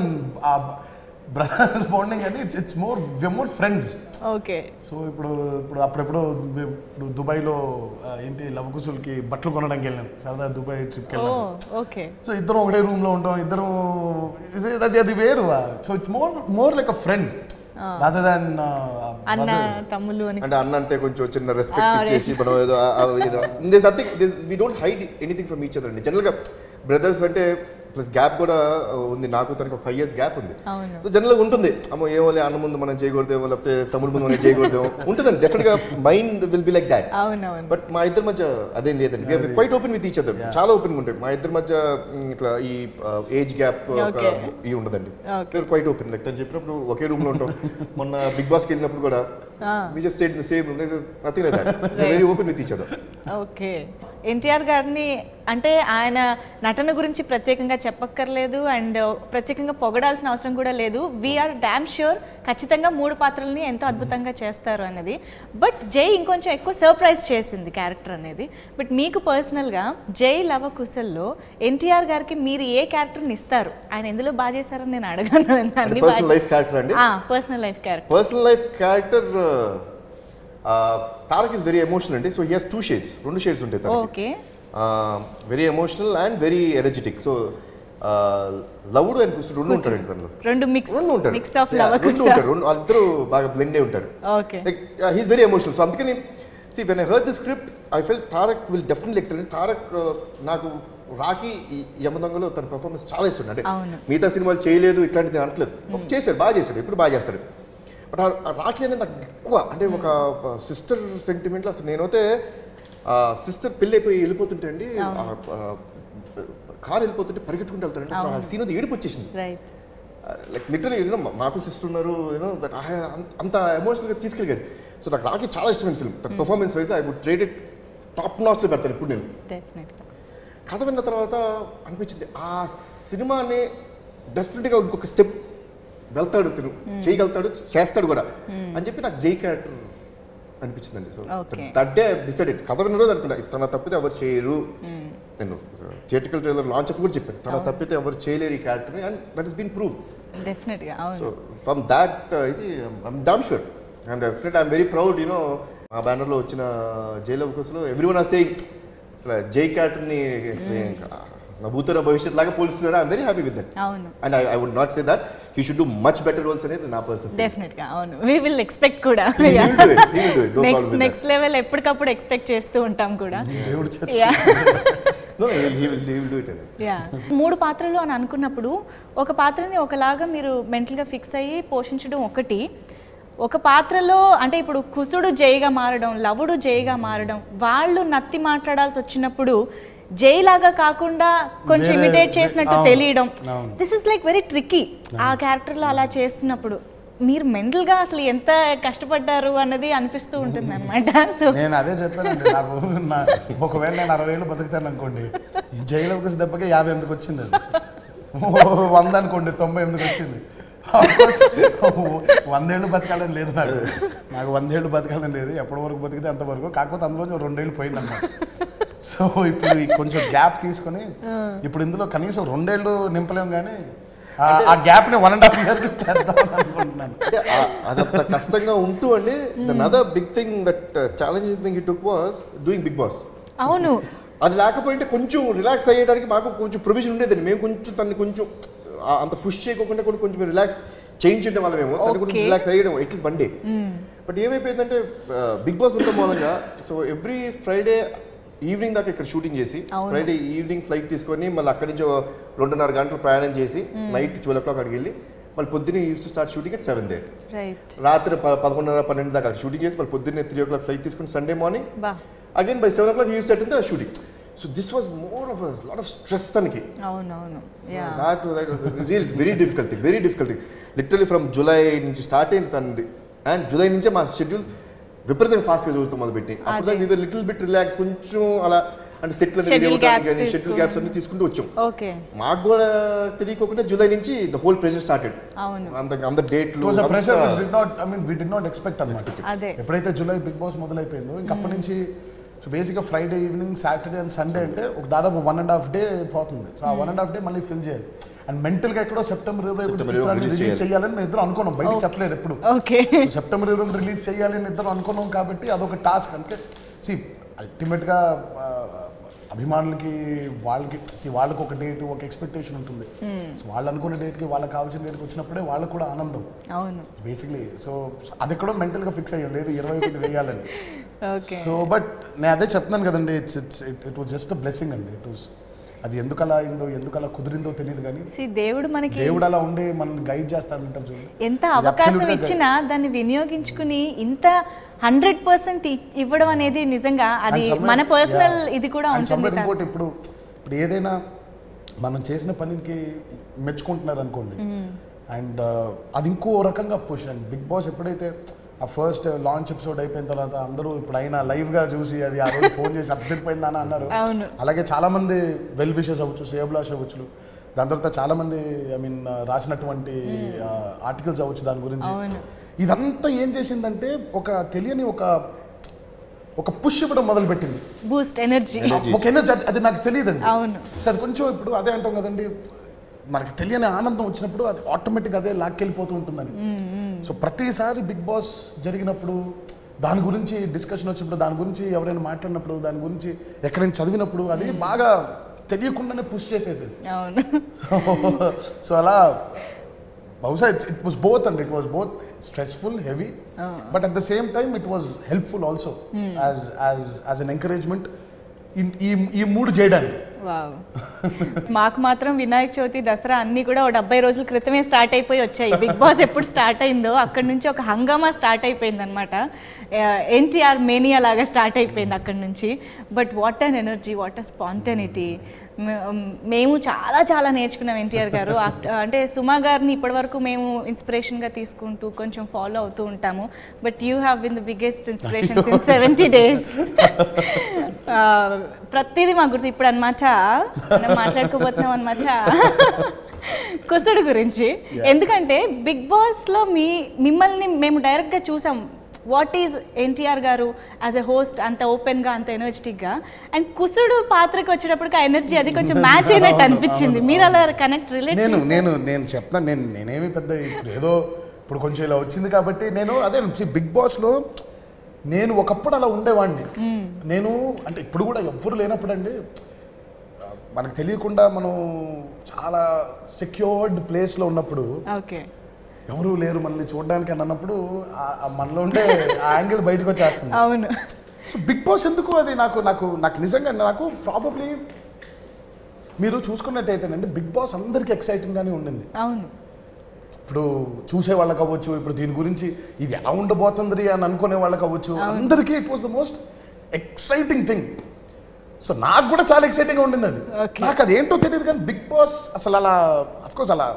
బ్రదర్ బాండింగ్ అని it's it's more we more friends okay so ఇప్పుడు ఇప్పుడు అప్పుడెప్పుడు మేము ఇప్పుడు దుబాయ్లో ఆ, ఏంటి లవకుశులకి బట్టలు కొనడానికి వెళ్ళాం సరదా దుబాయ్ ట్రిప్కి ఓ వెళ్ళాం ఓకే సో ఇద్దరం ఒకటే రూమ్ లో ఉంటాం ఇద్దరం ఇది- అది అది వేరు so it's more more like a friend rather than అన్న తమ్ముళ్ళు అని అంటే అన్న అంటే కొంచెం చిన్న రెస్పెక్ట్ ఇచ్చేసి మనం ఏదో ఆ- ఆ ఏదో nothing we don't hide anything from each other అండి జనరల్గా బ్రదర్స్ అంటే ప్లస్ గ్యాప్ కూడా ఉంది నాకు తనకి ఒక ఫైవ్ ఇయర్స్ గ్యాప్ ఉంది అవును. సో జనరల్గా ఉంటుంది అమ్మో ఏమోలే అన్న ముందు మనం చేయకూడదేమో లేకపోతే తమ్ముడు ముందు మనం చేయకూడదేమో ఉంటుందండి డెఫినెట్గా mind will be like that అవునవును బట్ మా ఇద్దరి మధ్య అదేం లేదండి quite open with each other చాలా ఓపెన్ ఉంటాయి మా ఇద్దరి మధ్య మ్, ఇట్లా ఈ ఏజ్ గ్యాప్ Okay. ఇవి ఉండదండి Okay. క్వైట్ ఓపెన్ లైక్ తను చెప్పినప్పుడు ఒకే రూమ్ లో ఉంటాం మొన్న బిగ్ బాస్కి వెళ్ళినప్పుడు కూడా Ah. We just state same nothing like that very open with each other okay NTR గారిని అంటే ఆయన నటన గురించి ప్రత్యేకంగా చెప్పక్కర్లేదు అండ్ ప్రత్యేకంగా పొగడాల్సిన అవసరం కూడా లేదు వీఆర్ డామ్ ష్యూర్ ఖచ్చితంగా మూడు పాత్రల్ని ఎంతో అద్భుతంగా చేస్తారు అనేది బట్ జై ఇంకొంచెం ఎక్కువ సర్ప్రైజ్ చేసింది క్యారెక్టర్ అనేది బట్ మీకు పర్సనల్గా జై లవ కుశల్లో ఎన్టీఆర్ గారికి మీరు ఏ క్యారెక్టర్ని ఇస్తారు ఆయన ఎందులో బాగా చేశారని నేను అడగాను అన్ని పర్సనల్ లైఫ్ క్యారెక్టర్ అండి personal life character personal life character Tarak is very emotional అండి so he has two shades రెండు షేడ్స్ ఉంటాయి తనకి okay very emotional and very energetic so Lavudu and Kusudu రెండు ఉంటారండి తనలో రెండు మిక్స్ రెండు ఉంటారు మిక్స్ ఆఫ్ Yeah, లవ్ రెండు ఉంటారు రెండు వాళ్ళిద్దరూ బాగా బ్లెండ్ అయి ఉంటారు okay like he's very emotional so అందుకని see when I heard the script I felt Tarak will definitely excellent Tarak uh, నాకు రాకి ఈ యమదొంగలో తన పర్ఫార్మెన్స్ చాలా ఇస్తుంది అంటే అవును. మిగతా సినిమాలు చేయలేదు ఇట్లాంటిది నేను అనట్లేదు చేశాడు బాగా చేశాడు ఇప్పుడు బాగా చేస్తాడు బట్ ఆ రాఖీ అనేది నాకు ఎక్కువ అంటే ఒక సిస్టర్ సెంటిమెంట్లో అసలు నేనైతే సిస్టర్ పెళ్ళి అయిపోయి వెళ్ళిపోతుంటే అండి కారు వెళ్ళిపోతుంటే పరిగెట్టుకుంటూ వెళ్తాడండి అసలు ఆ సీన్ అది ఏడుపు వచ్చేసింది రైట్ లైక్ లిటరలీ యూనో మాకు సిస్టర్ ఉన్నారు యూనో దట్ అంత ఎమోషనల్గా తీసుకెళ్ళాడు సో నాకు రాకి చాలా ఇష్టమైన film performance wise I would rate it top నాచ్లో పెడతాను ఇప్పుడు నేను డెఫినెట్గా కథ విన్న తర్వాత అనిపించింది ఆ సినిమాని డెఫినెట్గా ఇంకొక స్టెప్ వెళ్తాడు తిను చేయగలుగుతాడు చేస్తాడు కూడా అని చెప్పి నాకు జై క్యారెక్టర్ అనిపించిందండి so Okay. That day decided కథ విన్న రోజు అనుకున్నా తన తప్పితే ఎవరు చేయరు నేను థియేటికల్ ట్రైలర్ లాంచ్ అప్పుడు కూడా చెప్పాను తన తప్పితే ఎవరు చేయలేరు ఈ క్యారెక్టర్ని and that is been prove డెఫినెట్గా సో అవును ఫ్రమ్ దాట్ ఇది I'm damn sure and definite I'm very proud you know మా బ్యానర్లో వచ్చిన జైలు అవకాశంలో ఎవ్రీ వన్ ఆర్ సేయింగ్ అసలు జై క్యారెక్టర్ని నా భూతర భవిష్యత్ లాగా పోలిస్తున్నారు I'm very happy with that అవును and I I would not say that he should do much better roles అనేది నా పర్సన్ డెఫినెట్గా అవును వీ విల్ ఎక్స్పెక్ట్ కూడా He will do it. He will do it. No problem next with next level ఎప్పటికప్పుడు expect చేస్తూ ఉంటాం కూడా దేవుడు చేత yeah no he will he will do it అండి యా మూడు పాత్రలు అని అనుకున్నప్పుడు ఒక పాత్రని ఒకలాగా మీరు మెంటల్గా ఫిక్స్ అయ్యి పోషించడం ఒకటి ఒక పాత్రలో అంటే ఇప్పుడు కుసుడు జైగా మారడం లవుడు జైగా మారడం వాళ్ళు నత్తి మాట్లాడాల్సి వచ్చినప్పుడు జై లాగా కాకుండా కొంచెం వేరే- ఇమిటేట్ చేసినట్టు అవును, తెలియడం అవును. This is like very tricky ఆ క్యారెక్టర్లో అలా చేస్తున్నప్పుడు మీరు మెంటల్గా అసలు ఎంత కష్టపడ్డారు అన్నది అనిపిస్తూ ఉంటుంది అనమాట సో నేను అదే చెప్పానండి నాకు నా ఒకవేళ నేను అరవై ఏళ్ళు బతుకుతాను అనుకోండి ఈ జైలు ఒక దెబ్బకి యాభై ఎందుకు వచ్చింది అది ఓ వంద అనుకోండి తొంభై ఎందుకు వచ్చింది Of course, వందేళ్ళు బతకాలని లేదు నాకు నాకు వందేళ్ళు బతకాలని లేదు ఎప్పటి వరకు బతికితే అంతవరకు కాకపోతే అందులో రెండేళ్ళు పోయిందన్నమాట సో ఇప్పుడు ఈ కొంచెం గ్యాప్ తీసుకొని ఇప్పుడు ఇందులో కనీసం రెండేళ్ళు నింపలేము కానీ ఆ- ఆ గ్యాప్ని వన్ అండ్ హాఫ్ ఇయర్కి తెద్దాం అనుకుంటున్నాను అంటే ఆ- అదంత కష్టంగా ఉంటూ అండి the other big thing that challenging thing he took was doing Bigg Boss అవును అది లేకపోయింటే కొంచెం రిలాక్స్ అయ్యేటానికి మాకు కొంచెం ప్రొవిజన్ ఉండేదండి మేము కొంచెం తన్ని కొంచెం ఆ అంత పుష్ చేయకుండా కూడా కొంచెం రిలాక్స్ చేయించుంటే వాళ్ళమేమో తను కొంచెం Okay. రిలాక్స్ అయ్యడం అట్లీస్ట్ వన్ డే బట్ ఏమైపోయిందంటే బిగ్ బాస్ ఉండటం మూలంగా సో ఎవ్రీ ఫ్రైడే ఈవినింగ్ దాకా ఇక్కడ షూటింగ్ చేసి అవును. ఫ్రైడే ఈవినింగ్ ఫ్లైట్ తీసుకొని మళ్ళీ అక్కడి నుంచి ఓ రెండున్నర గంటలు ప్రయాణం చేసి నైట్ ట్వెల్వ్ ఓ క్లాక్ అక్కడికి వెళ్ళి మళ్ళీ పొద్దున్నే used to start shooting at seven day right రాత్రి ప- పదకొండున్నర పన్నెండు దాకా అక్కడ షూటింగ్ చేసి మళ్ళీ పొద్దున్నే త్రీ ఓ క్లాక్ ఫ్లైట్ తీసుకుని సండే మార్నింగ్ బా again by seven o'clock used start the shooting so this was more of lot of stress తనకి అవునవును yeah that really very difficulty very difficulty literally from July నుంచి start అయింది తనది and July నుంచే మా schedule విపరీతంగా ఫాస్ట్గా చదువుతాం మొదలుపెట్టి అప్పుడు అదే. దాకా లిటిల్ బిట్ రిలాక్స్ కొంచెం అలా అంటే సెటిల్ Schedule gaps కానీ షెడ్యూల్ తీసుకుని. గ్యాప్స్ అన్ని తీసుకుంటూ వచ్చాం ఓకే మాకు కూడా తెలియకోకుండా జూలై నుంచి ద హోల్ ప్రెషర్ స్టార్టెడ్ అవును అంత అంత డేట్లు was pressure which did not I mean we did not expect అనమాట అదే ఎప్పుడైతే జూలై బిగ్ బాస్ మొదలైపోయిందో ఇంక అప్పటి నుంచి సో బేసిక్గా Friday evening Saturday and Sunday అంటే ఒక దాదాపు వన్ అండ్ హాఫ్ డే పోతుంది సో ఆ వన్ అండ్ హాఫ్ డే మళ్ళీ ఫిల్ చేయాలి అండ్ మెంటల్గా ఎక్కడో సెప్టెంబర్ ఇరవై ఒకటి September ఇరవై ఒకటి రిలీజ్ release చేయాలని మేము ఇద్దరు అనుకున్నాం బయటకు చెప్పలేదు ఎప్పుడు ఓకే సో సెప్టెంబర్ ఇరవై ఒకటి రిలీజ్ చేయాలి అని ఇద్దరు అనుకున్నాం కాబట్టి అదొక టాస్క్ అంటే సి అల్టిమేట్గా అభిమానులకి వాళ్ళకి సి వాళ్ళకి ఒక డేట్ ఒక ఎక్స్పెక్టేషన్ ఉంటుంది సో వాళ్ళు అనుకున్న డేట్కి వాళ్ళకి కావాల్సిన డేట్కి వచ్చినప్పుడే వాళ్ళకి కూడా ఆనందం అవును బేసిక్లీ సో అది ఎక్కడో మెంటల్గా ఫిక్స్ అయ్యాం లేదు ఇరవై ఒకటి వేయాలని ఓకే సో బట్ నేను అదే చెప్తున్నాను కదండి it's it's it was just blessing అండి ఇట్ వాస్ అది ఎందుకు అలా అయిందో ఎందుకు అలా కుదిరిందో తెలియదు కానీ See, దేవుడు మనకి దేవుడు అలా ఉండి మనల్ని గైడ్ చేస్తాడంటారు చూడండి ఎంత ఇది అవకాశం absolute గా ఇచ్చినా దాన్ని వినియోగించుకుని ఇంత హండ్రెడ్ పర్సెంట్ ఇవ్వడం అనేది నిజంగా అది And somewhere- మన పర్సనల్ yeah. ఇది కూడా And ఉంటుంది somewhere ఇంకోటి ఇప్పుడు ఇప్పుడు ఏదైనా మనం చేసిన పనికి మెచ్చుకుంటున్నారు అనుకోండి అండ్ అది ఇంకో రకంగా పుష్ అండ్ బిగ్ బాస్ ఎప్పుడైతే ఆ ఫస్ట్ లాంచ్ ఎపిసోడ్ అయిపోయిన తర్వాత అందరూ ఇప్పుడు అయినా లైవ్ గా చూసి అది ఆ రోజు ఫోన్ చేసి అద్దరిపోయిందా అని అన్నారు అవును. అలాగే చాలా మంది వెల్ విషెస్ అవ్వచ్చు శ్రేయభిలాష్ అవ్వచ్చు దాని తర్వాత చాలా మంది ఐ మీన్ రాసినటువంటి ఆర్టికల్స్ అవ్వచ్చు దాని గురించి అవును. ఇదంతా ఏం చేసిందంటే ఒక తెలియని ఒక ఒక పుష్ ఇవ్వడం మొదలుపెట్టింది బూస్ట్ ఎనర్జీ Energy. ఒక ఎనర్జీ అది- అది నాకు తెలియదండి అవును సో అది కొంచెం ఇప్పుడు అదే అంటాం కదండి మనకి తెలియని ఆనందం వచ్చినప్పుడు అది ఆటోమేటిక్ అదే లాక్కెళ్ళిపోతూ ఉంటుందని సో ప్రతిసారి బిగ్ బాస్ జరిగినప్పుడు దాని గురించి డిస్కషన్ వచ్చినప్పుడు దాని గురించి ఎవరైనా మాట్లాడినప్పుడు దాని గురించి ఎక్కడైనా చదివినప్పుడు అది బాగా తెలియకుండానే పుష్ చేసేసేది అవును సో సో అలా బహుశా it's it was both and it was both stressful heavy but at the same time it was helpful also as as as an encouragement ఈ ఈ మూడు చేయడానికి వావ్ మాకు మాత్రం వినాయక చవితి దసరా అన్నీ కూడా ఒక డెబ్బై రోజుల క్రితమే స్టార్ట్ అయిపోయి వచ్చాయి బిగ్ బాస్ ఎప్పుడు స్టార్ట్ అయిందో అక్కడి నుంచి ఒక హంగామా స్టార్ట్ అయిపోయింది అనమాట ఎన్టీఆర్ మేనియా లాగా స్టార్ట్ అయిపోయింది అక్కడి నుంచి but what an energy what a spontaneity మేము చాలా చాలా నేర్చుకున్నాం ఎన్టీఆర్ గారు Aft- అంటే సుమా గారిని ఇప్పటివరకు మేము ఇన్స్పిరేషన్గా తీసుకుంటూ కొంచెం ఫాలో అవుతూ ఉంటాము but you have been the biggest inspirations in seventy days ప్రతిదీ మాకు గుర్తు ఇప్పుడు అనమాట మనం మాట్లాడుకోబోతున్నాం అనమాట కుసుడు గురించి ఎందుకంటే బిగ్ బాస్లో మీ మిమ్మల్ని మేము డైరెక్ట్గా చూసాం వాట్ ఈజ్ ఎన్టీఆర్ గారు యాజ్ ఎ హోస్ట్ అంత ఓపెన్గా అంత ఎనర్జెటిక్గా అండ్ కుసుడు పాత్రకి వచ్చేటప్పటికి ఆ ఎనర్జీ అది కొంచెం మ్యాచ్ అయినట్టు అనిపించింది మీరు అలా కనెక్ట్ రిలేట్ నేను నేను నేను చెప్తాను నేను నేనేమి పెద్ద ఇప్పుడు ఏదో ఇప్పుడు కొంచెం ఇలా వచ్చింది కాబట్టి నేను అదే బిగ్ బాస్లో నేను ఒకప్పుడు అలా ఉండేవాడిని నేను అంటే ఇప్పుడు కూడా ఎవ్వరు లేనప్పుడు అండి మనకు తెలియకుండా మనం చాలా సెక్యూర్డ్ ప్లేస్లో ఉన్నప్పుడు ఓకే ఎవరు లేరు మనల్ని చూడడానికి అని అన్నప్పుడు ఆ- ఆ మనలో ఉండే ఆ యాంగిల్ బయటకు వచ్చేస్తుంది అవును సో బిగ్ బాస్ ఎందుకు అది నాకు నాకు నాకు నిజంగా నాకు ప్రాబబ్లీ మీరు చూసుకున్నట్టయితేనండి బిగ్ బాస్ అందరికీ ఎక్సైటింగ్గానే ఉండింది అవును ఇప్పుడు చూసే వాళ్ళకి అవ్వచ్చు ఇప్పుడు దీని గురించి ఇది ఎలా ఉండబోతుంది అని అనుకునే వాళ్ళకి అవ్వచ్చు అందరికీ it was the most exciting thing so నాకు కూడా చాలా ఎక్సైటింగ్గా ఉండింది అది Okay. నాకు అది ఏంటో తెలియదు కానీ బిగ్ బాస్ అసలు అలా కోర్స్ అలా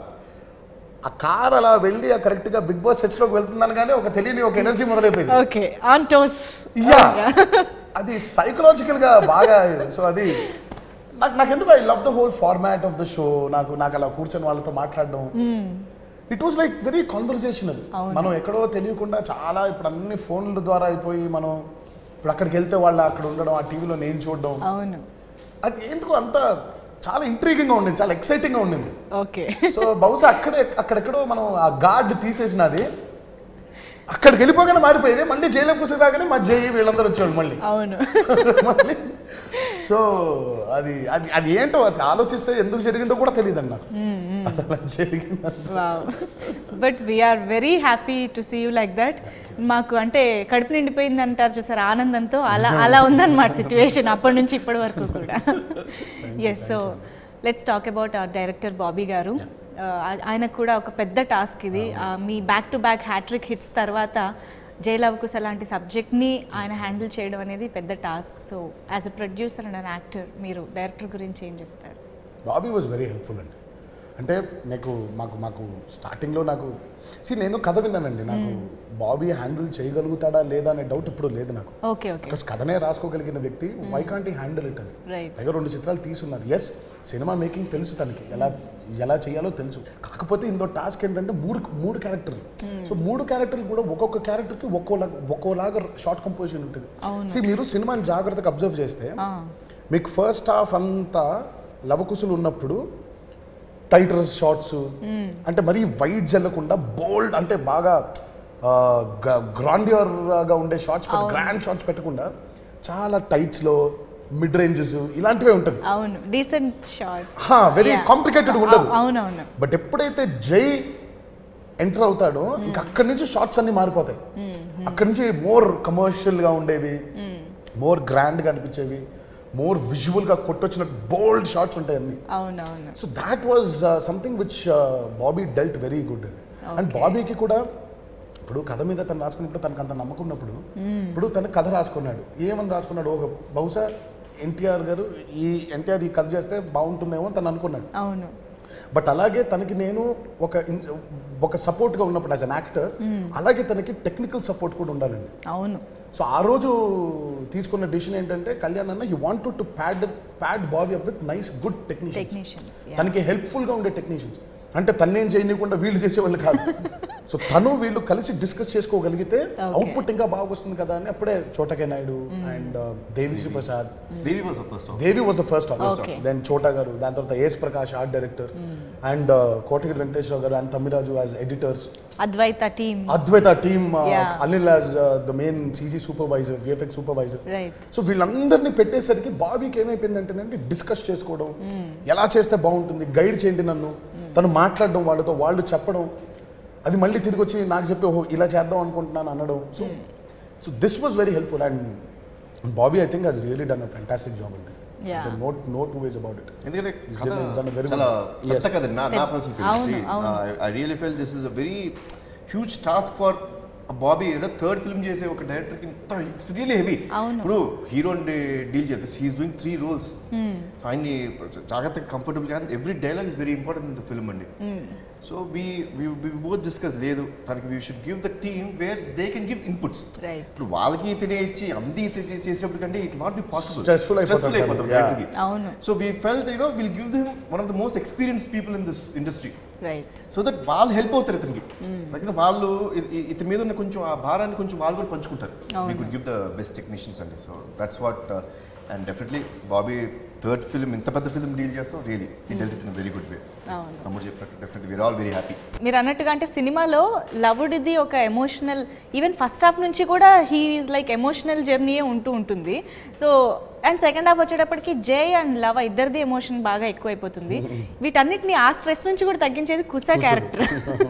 ఆ కార్ అలా వెళ్ళి ఆ కరెక్ట్గా బిగ్ బాస్ సెట్స్లోకి వెళ్తుందని కానీ ఒక తెలియని ఒక ఎనర్జీ మొదలైపోయింది ఓకే ఆన్ టోస్ యా అది సైకలాజికల్ గా బాగా సో అది నాకు నాకు ఎందుకు I love the whole format of the show నాకు నాకు అలా కూర్చొని వాళ్ళతో మాట్లాడడం it was like very conversational అవును. మనం ఎక్కడో తెలియకుండా చాలా ఇప్పుడు అన్ని ఫోన్ల ద్వారా అయిపోయి మనం ఇప్పుడు అక్కడికి వెళ్తే వాళ్ళు అక్కడ ఉండడం ఆ టీవీలో నేను చూడడం అవును అది ఎందుకు అంత చాలా ఇంట్రీగింగ్ గా ఉండింది చాలా ఎక్సైటింగ్ గా ఉండింది ఓకే సో బహుశా అక్కడే అక్కడెక్కడో మనం ఆ గార్డ్ తీసేసినది అక్కడికి వెళ్ళిపోగానే మారిపోయేది మళ్ళీ జైలు కూర్చొని రాగానే మా జై వీళ్ళందరూ వచ్చేవాళ్ళు మళ్ళీ అవును మళ్ళీ సో అది అది అది ఏంటో అది ఆలోచిస్తే ఎందుకు జరిగిందో కూడా తెలియదు అన్న అది అలా జరిగింది wow but we're very happy to see you like that మాకు అంటే కడుపు నిండిపోయింది అంటారు చూసారు ఆనందంతో అలా అలా ఉందన్నమాట సిచ్యువేషన్ అప్పటి నుంచి ఇప్పటి వరకు కూడా yes so let's talk about our director Bobby గారు Uh, ఆ- ఆయనకు కూడా ఒక పెద్ద టాస్క్ ఇది Uh, మీ back to back hattrick hits తర్వాత జైలవకుశ లాంటి సబ్జెక్ట్ని ఆయన హ్యాండిల్ చేయడం అనేది పెద్ద task so as a producer and an actor మీరు డైరెక్టర్ గురించి ఏం చెప్తారు బాబీ వాజ్ వెరీ హెల్ప్ఫుల్ అండి అంటే నాకు మాకు మాకు స్టార్టింగ్లో నాకు సి నేను కథ విన్నానండి నాకు బాబీ హ్యాండిల్ చేయగలుగుతాడా లేదా అనే డౌట్ ఇప్పుడు లేదు నాకు ఓకే ఓకే బికాస్ కథనే రాసుకోగలిగిన వ్యక్తి why can't he handle it అని రైట్ పైగా రెండు చిత్రాలు తీసున్నారు ఎస్ సినిమా మేకింగ్ తెలుసు తనకి ఎలా ఎలా చేయాలో తెలుసు కాకపోతే ఇందో టాస్క్ ఏంటంటే మూడు మూడు క్యారెక్టర్లు సో మూడు క్యారెక్టర్లు కూడా ఒక్కొక్క క్యారెక్టర్కి ఒక్కోలా ఒక్కోలాగా షార్ట్ కంపోజిషన్ ఉంటుంది సి మీరు సినిమాని జాగ్రత్తగా అబ్జర్వ్ చేస్తే మీకు ఫస్ట్ హాఫ్ అంతా లవకుశులు ఉన్నప్పుడు టైటర్ షార్ట్స్ అంటే మరీ వైట్ జల్లకుండా బోల్డ్ అంటే బాగా గ్రాండియర్గా ఉండే షార్ట్స్ గ్రాండ్ షార్ట్స్ పెట్టకుండా చాలా టైట్స్లో మిడ్ రేంజెస్ ఇలాంటివే ఉంటుంది అవును డీసెంట్ షార్ట్స్ వెరీ కాంప్లికేటెడ్ ఉండదు అవునవును బట్ ఎప్పుడైతే జై ఎంటర్ అవుతాడో ఇంక అక్కడి నుంచి షార్ట్స్ అన్ని మారిపోతాయి అక్కడి నుంచి మోర్ కమర్షియల్ గా ఉండేవి మోర్ గ్రాండ్ గా అనిపించేవి మోర్ విజువల్గా కొట్టొచ్చినట్టు బోల్డ్ షార్ట్స్ ఉంటాయి అన్ని అవునవును so that was something which Bobby dealt very good and Okay. బాబీకి కూడా ఇప్పుడు కథ మీద తను రాసుకున్నప్పుడు తనకు అంత నమ్మకం ఉన్నప్పుడు ఇప్పుడు తను కథ రాసుకున్నాడు ఏమని రాసుకున్నాడు ఒక బహుశా ఎన్టీఆర్ గారు ఈ ఎన్టీఆర్ ఈ కథ చేస్తే బాగుంటుందేమో అని తను అనుకున్నాడు అవును బట్ అలాగే తనకి నేను ఒక ఇన్- ఒక సపోర్ట్గా ఉన్నప్పుడు యాజ్ అన్ యాక్టర్ అలాగే తనకి టెక్నికల్ సపోర్ట్ కూడా ఉండాలండి అవును సో ఆ రోజు తీసుకున్న డిసిషన్ ఏంటంటే కళ్యాణ్ అన్న you want to pad pad Bobby up with nice good technicians technicians తనకి హెల్ప్ఫుల్గా ఉండే టెక్నీషియన్స్ అంటే తన్నేం చేయనీయకుండా వీళ్ళు చేసేవాళ్ళు కాదు సో తను వీళ్ళు కలిసి డిస్కస్ చేసుకోగలిగితే Okay. అవుట్పుట్ ఇంకా బాగా వస్తుంది కదా అని అప్పుడే చోటకే Naidu and Devisri Prasad Devi was the first Devi was the first Okay. Then Chota garu దాని తర్వాత A S Prakash art director and Kotagiri Venkateswara garu and Thammiraju as editors Advaita team Advaita team Yeah. Anil as the main CG supervisor VFX supervisor right so వీళ్ళందరినీ పెట్టేసరికి బాబీకి ఏమైపోయిందంటే డిస్కస్ చేసుకోవడం ఎలా చేస్తే బాగుంటుంది గైడ్ చేయండి నన్ను తను మాట్లాడడం వాళ్ళతో వాళ్ళు చెప్పడం అది మళ్ళీ తిరిగి వచ్చి నాకు చెప్పి ఓహో ఇలా చేద్దాం అనుకుంటున్నాను అనడం so so this was very helpful and Bobby I think has really done a fantastic job అండి Yeah. No no two ways about it ఎందుకంటే He's కథ done- he's done a very చాలా good- పెద్ద Yes. కథ నా నా పర్సనల్ అవును, feeling అవును. I really felt this is a very huge task for Bobby ఏదో థర్డ్ ఫిల్మ్ చేసే ఒక డైరెక్టర్కి ఇంత ఇట్స్ రియలీ హెవీ అవును. ఇప్పుడు హీరో డీల్ చేస్తే హీస్ డూయింగ్ త్రీ రోల్స్ ఆయన్ని జాగ్రత్తగా కంఫర్టబుల్గా every dialogue is very important in the film అండి so we we both discuss లేదు తనకి we should give the team where they can give inputs right ఇప్పుడు వాళ్ళకి తినే ఇచ్చి అంది చేసేటప్పుడు కంటే it not be possible Stressful అయిపోతుంది. అయిపోతుంది Yeah. డైరెక్టర్కి అవును so we felt you know will give them one of the most experience people in this industry right so that వాళ్ళు హెల్ప్ అవుతారు ఇతనికి లైక్ వాళ్ళు ఇ- ఇ- ఇతని మీద ఉన్న కొంచెం ఆ భారాన్ని కొంచెం వాళ్ళు కూడా పంచుకుంటారు అవును. We could give the best technicians అండి so that's what and definitely Bobby third film ఇంత పెద్ద ఫిల్మ్ డీల్ చేస్తాం really he dealt in very good way అవును తమ్ముడు చెప్పినట్టు definitely we're all very happy మీరు అన్నట్టుగా అంటే సినిమాలో లవ్డ్ది ఒక ఎమోషనల్ ఈవెన్ ఫస్ట్ హాఫ్ నుంచి కూడా హీ ఈజ్ లైక్ ఎమోషనల్ జర్నీయే ఉంటూ ఉంటుంది సో అండ్ సెకండ్ హాఫ్ వచ్చేటప్పటికి జై అండ్ లవ్ ఇద్దరిది ఎమోషన్ బాగా ఎక్కువైపోతుంది వీటన్నిటిని ఆ స్ట్రెస్ నుంచి కూడా తగ్గించేది Kusa character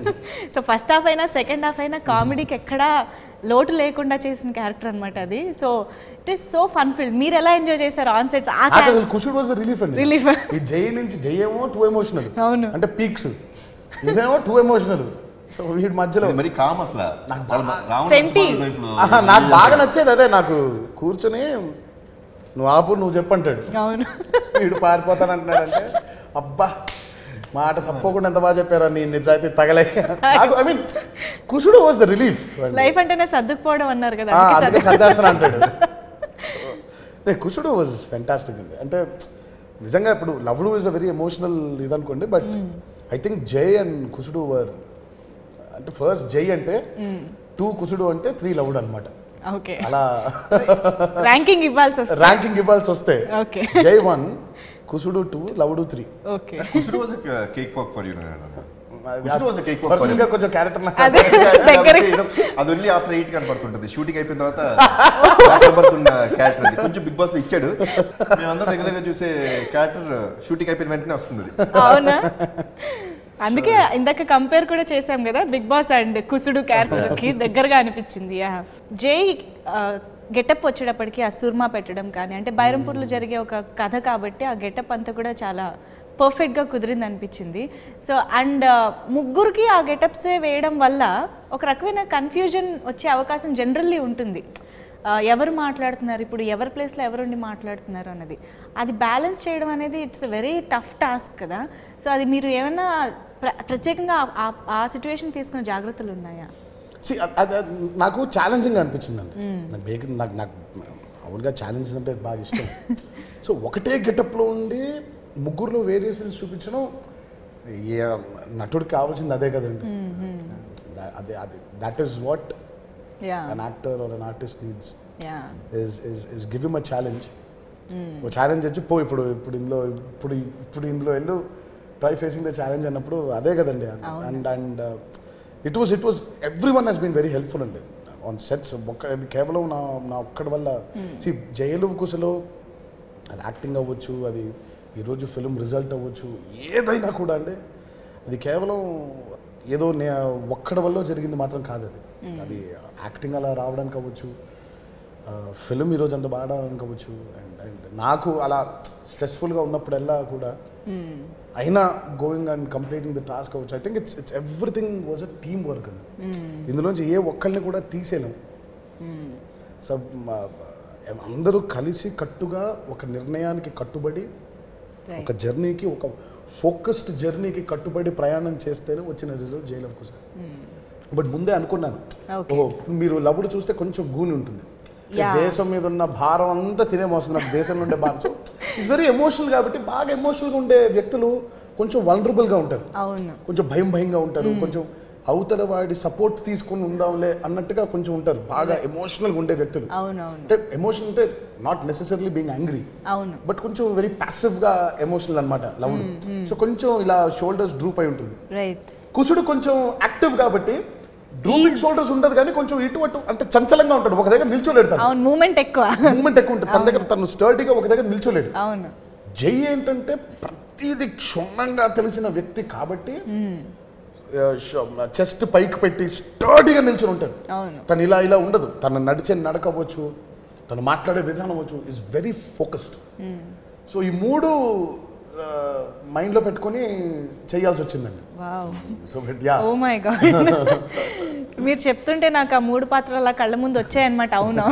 so first half అయినా సెకండ్ హాఫ్ అయినా కామెడీకి ఎక్కడా లోటు లేకుండా చేసిన క్యారెక్టర్ అనమాట అది so it is so fun filled మీరు ఎలా ఎంజాయ్ చేశారు ఆన్ సెట్స్ ఆ నాకు అసలు కుషుడ్ వాజ్ రిలీఫ్ అండి Relief. ఈ జై నుంచి జై ఏమో టూ ఎమోషనల్ అవును. అంటే పీక్స్ ఇదేమో టూ ఎమోషనల్ సో వీటి మధ్యలో మరి కామ్ అసలు నాకు చాలా బాగా- రావణ Senti. లక్ష్మణుల వైపులో ఆహా, నాకు బాగా నచ్చేది అదే నాకు కూర్చొని నువ్వు ఆపు నువ్వు చెప్పంటాడు అవును వీడు పారిపోతానంటున్నాడంటే అబ్బా మాట తప్పకుండా ఎంత బాగా చెప్పారా నీ నిజాయితీ తగలే నాకు I mean Kusudu was the relief life అంటేనే సర్దుకుపోవడం అన్నారు కదా ఆ, అందుకే అందుకే సర్దేస్తాను అంటాడు నే కుషుడు వాజ్ ఫెంటాస్టిక్ అండి అంటే నిజంగా ఇప్పుడు Lavudu is a very emotional ఇదనుకోండి but I think Jai and Kusudu వర్ అంటే ఫస్ట్ జై అంటే టూ కుసుడు అంటే త్రీ లవ్డ్ అనమాట ఓకే అలా ర్యాంకింగ్ ఇవ్వాల్సి వస్తుంది ర్యాంకింగ్ ఇవ్వాల్సి వస్తే okay Jai one Kusudu two Lavudu three okay Kusudu was key factor for you Kusudu was key factor person గా కొంచెం క్యారెక్టర్ అదే దగ్గర అది ఓన్లీ ఆఫ్టర్ ఎయిట్ కనపడుతుంటది షూటింగ్ అయిపోయిన తర్వాత back కనపడుతున్న క్యారెక్టర్ అది కొంచెం బిగ్ బాస్ లో ఇచ్చాడు మేమందరం రెగ్యులర్ గా చూసే క్యారెక్టర్ షూటింగ్ అయిపోయిన వెంటనే వస్తుంది అవునా అందుకే ఇందాక కంపేర్ కూడా చేశాం కదా Bigg Boss and Kusudu character కి దగ్గరగా అనిపించింది యా జై గెటప్ వచ్చేటప్పటికి ఆ సుర్మా పెట్టడం కానీ అంటే బైరంపూర్లో జరిగే ఒక కథ కాబట్టి ఆ గెటప్ అంతా కూడా చాలా పర్ఫెక్ట్గా కుదిరింది అనిపించింది సో అండ్ ముగ్గురికి ఆ గెటప్సే వేయడం వల్ల ఒక రకమైన కన్ఫ్యూజన్ వచ్చే అవకాశం జనరల్లీ ఉంటుంది ఆ, ఎవరు మాట్లాడుతున్నారు ఇప్పుడు ఎవరి ప్లేస్లో ఎవరుండి మాట్లాడుతున్నారు అన్నది అది బ్యాలెన్స్ చేయడం అనేది ఇట్స్ వెరీ టఫ్ టాస్క్ కదా సో అది మీరు ఏమైనా ప్ర- ప్రత్యేకంగా ఆ- ఆ- ఆ సిచ్యువేషన్ తీసుకున్న జాగ్రత్తలు ఉన్నాయా See, అ- అది అది నాకు ఛాలెంజింగ్ అనిపించింది అండి నాకు బేక్ నాకు నాకు మామూలుగా ఛాలెంజెస్ అంటే బాగా ఇష్టం సో ఒకటే గెటప్లో ఉండి ముగ్గురులో వేరియేషన్స్ చూపించడం ఏ నటుడికి కావాల్సింది అదే కదండి దా- అదే అది that is what yeah an actor or an artist needs yeah is is is give him a challenge ఓ ఛాలెంజ్ వచ్చి పో ఇప్పుడు ఇప్పుడు ఇందులో ఇప్పుడు ఇప్పుడు ఇందులో వెళ్ళు ట్రై ఫేసింగ్ ద ఛాలెంజ్ అన్నప్పుడు అదే కదండి and and it was it was every one he's been very helpful అండి ఆన్ సెట్స్ ఒక్క ఇది కేవలం నా నా ఒక్కడి వల్ల సి జైలు కుసలో అది యాక్టింగ్ అవ్వచ్చు అది ఈరోజు ఫిల్మ్ రిజల్ట్ అవ్వచ్చు ఏదైనా కూడా అండి అది కేవలం ఏదో నే ఒక్కడి వల్ల జరిగింది మాత్రం కాదు అది అది యాక్టింగ్ అలా రావడానికి అవ్వచ్చు ఫిలిం ఈరోజు అంత బాగా అనుకోవచ్చు అండ్ అండ్ నాకు అలా స్ట్రెస్ఫుల్గా ఉన్నప్పుడల్లా కూడా అయినా going and completing the task అవ్వచ్చు I think it's it's everything was a team work అండి ఇందులోంచి ఏ ఒక్కళ్ళని కూడా తీసేయలేం సో అందరూ కలిసి కట్టుగా ఒక నిర్ణయానికి కట్టుబడి ఒక జర్నీకి ఒక ఫోకస్డ్ జర్నీకి కట్టుబడి ప్రయాణం చేస్తేనే వచ్చిన రిజల్ట్ జైలు ఆఫ్ కుసార్ బట్ ముందే అనుకున్నాను Okay. ఓ మీరు లవుడు చూస్తే కొంచెం గూని ఉంటుంది Yeah. దేశం మీద ఉన్న భారం అంతా తినే మోస్తుంది నాకు దేశంలో ఉండే భారం సో ఇట్స్ వెరీ ఎమోషనల్ కాబట్టి బాగా ఎమోషనల్గా ఉండే వ్యక్తులు కొంచెం వల్నరబుల్గా ఉంటారు అవును కొంచెం భయం భయంగా ఉంటారు కొంచెం అవతల వాడి సపోర్ట్ తీసుకొని ఉందాంలే అన్నట్టుగా కొంచెం ఉంటారు బాగా ఎమోషనల్గా ఉండే వ్యక్తులు అవును అవును అంటే ఎమోషన్ అంటే నాట్ నెసెసరీ బీయింగ్ యాంగ్రీ అవును బట్ కొంచెం వెరీ గా ఎమోషనల్ అనమాట లవ్ సో కొంచెం ఇలా షోల్డర్స్ డ్రూప్ అయి ఉంటుంది రైట్ కుసుడు కొంచెం యాక్టివ్ కాబట్టి డ్రూపింగ్ షోల్డర్స్ ఉండదు కానీ కొంచెం ఇటు అటు అంటే చంచలంగా ఉంటాడు ఒక దగ్గర నిల్చోలేడు తను అవును మూమెంట్ ఎక్కువ మూమెంట్ ఎక్కువ ఉంటుంది తన దగ్గర తను స్టర్డీగా ఒక దగ్గర నిల్చోలేడు అవును జై ఏంటంటే ప్రతిదీ క్షుణ్ణంగా తెలిసిన వ్యక్తి కాబట్టి చెస్ట్ పైకి పెట్టి స్టర్డీగా నిల్చొని ఉంటాడు అవును తను ఇలా ఇలా ఉండదు తను నడిచే నడక అవ్వచ్చు తను మాట్లాడే విధానం అవ్వచ్చు ఇస్ వెరీ ఫోకస్డ్ సో ఈ మూడు మైండ్లో పెట్టుకొని చేయాల్సి వచ్చిందండి wow so but yeah oh my God మీరు చెప్తుంటే నాకు ఆ మూడు పాత్రలు అలా కళ్ళ ముందు వచ్చాయన్నమాట అవును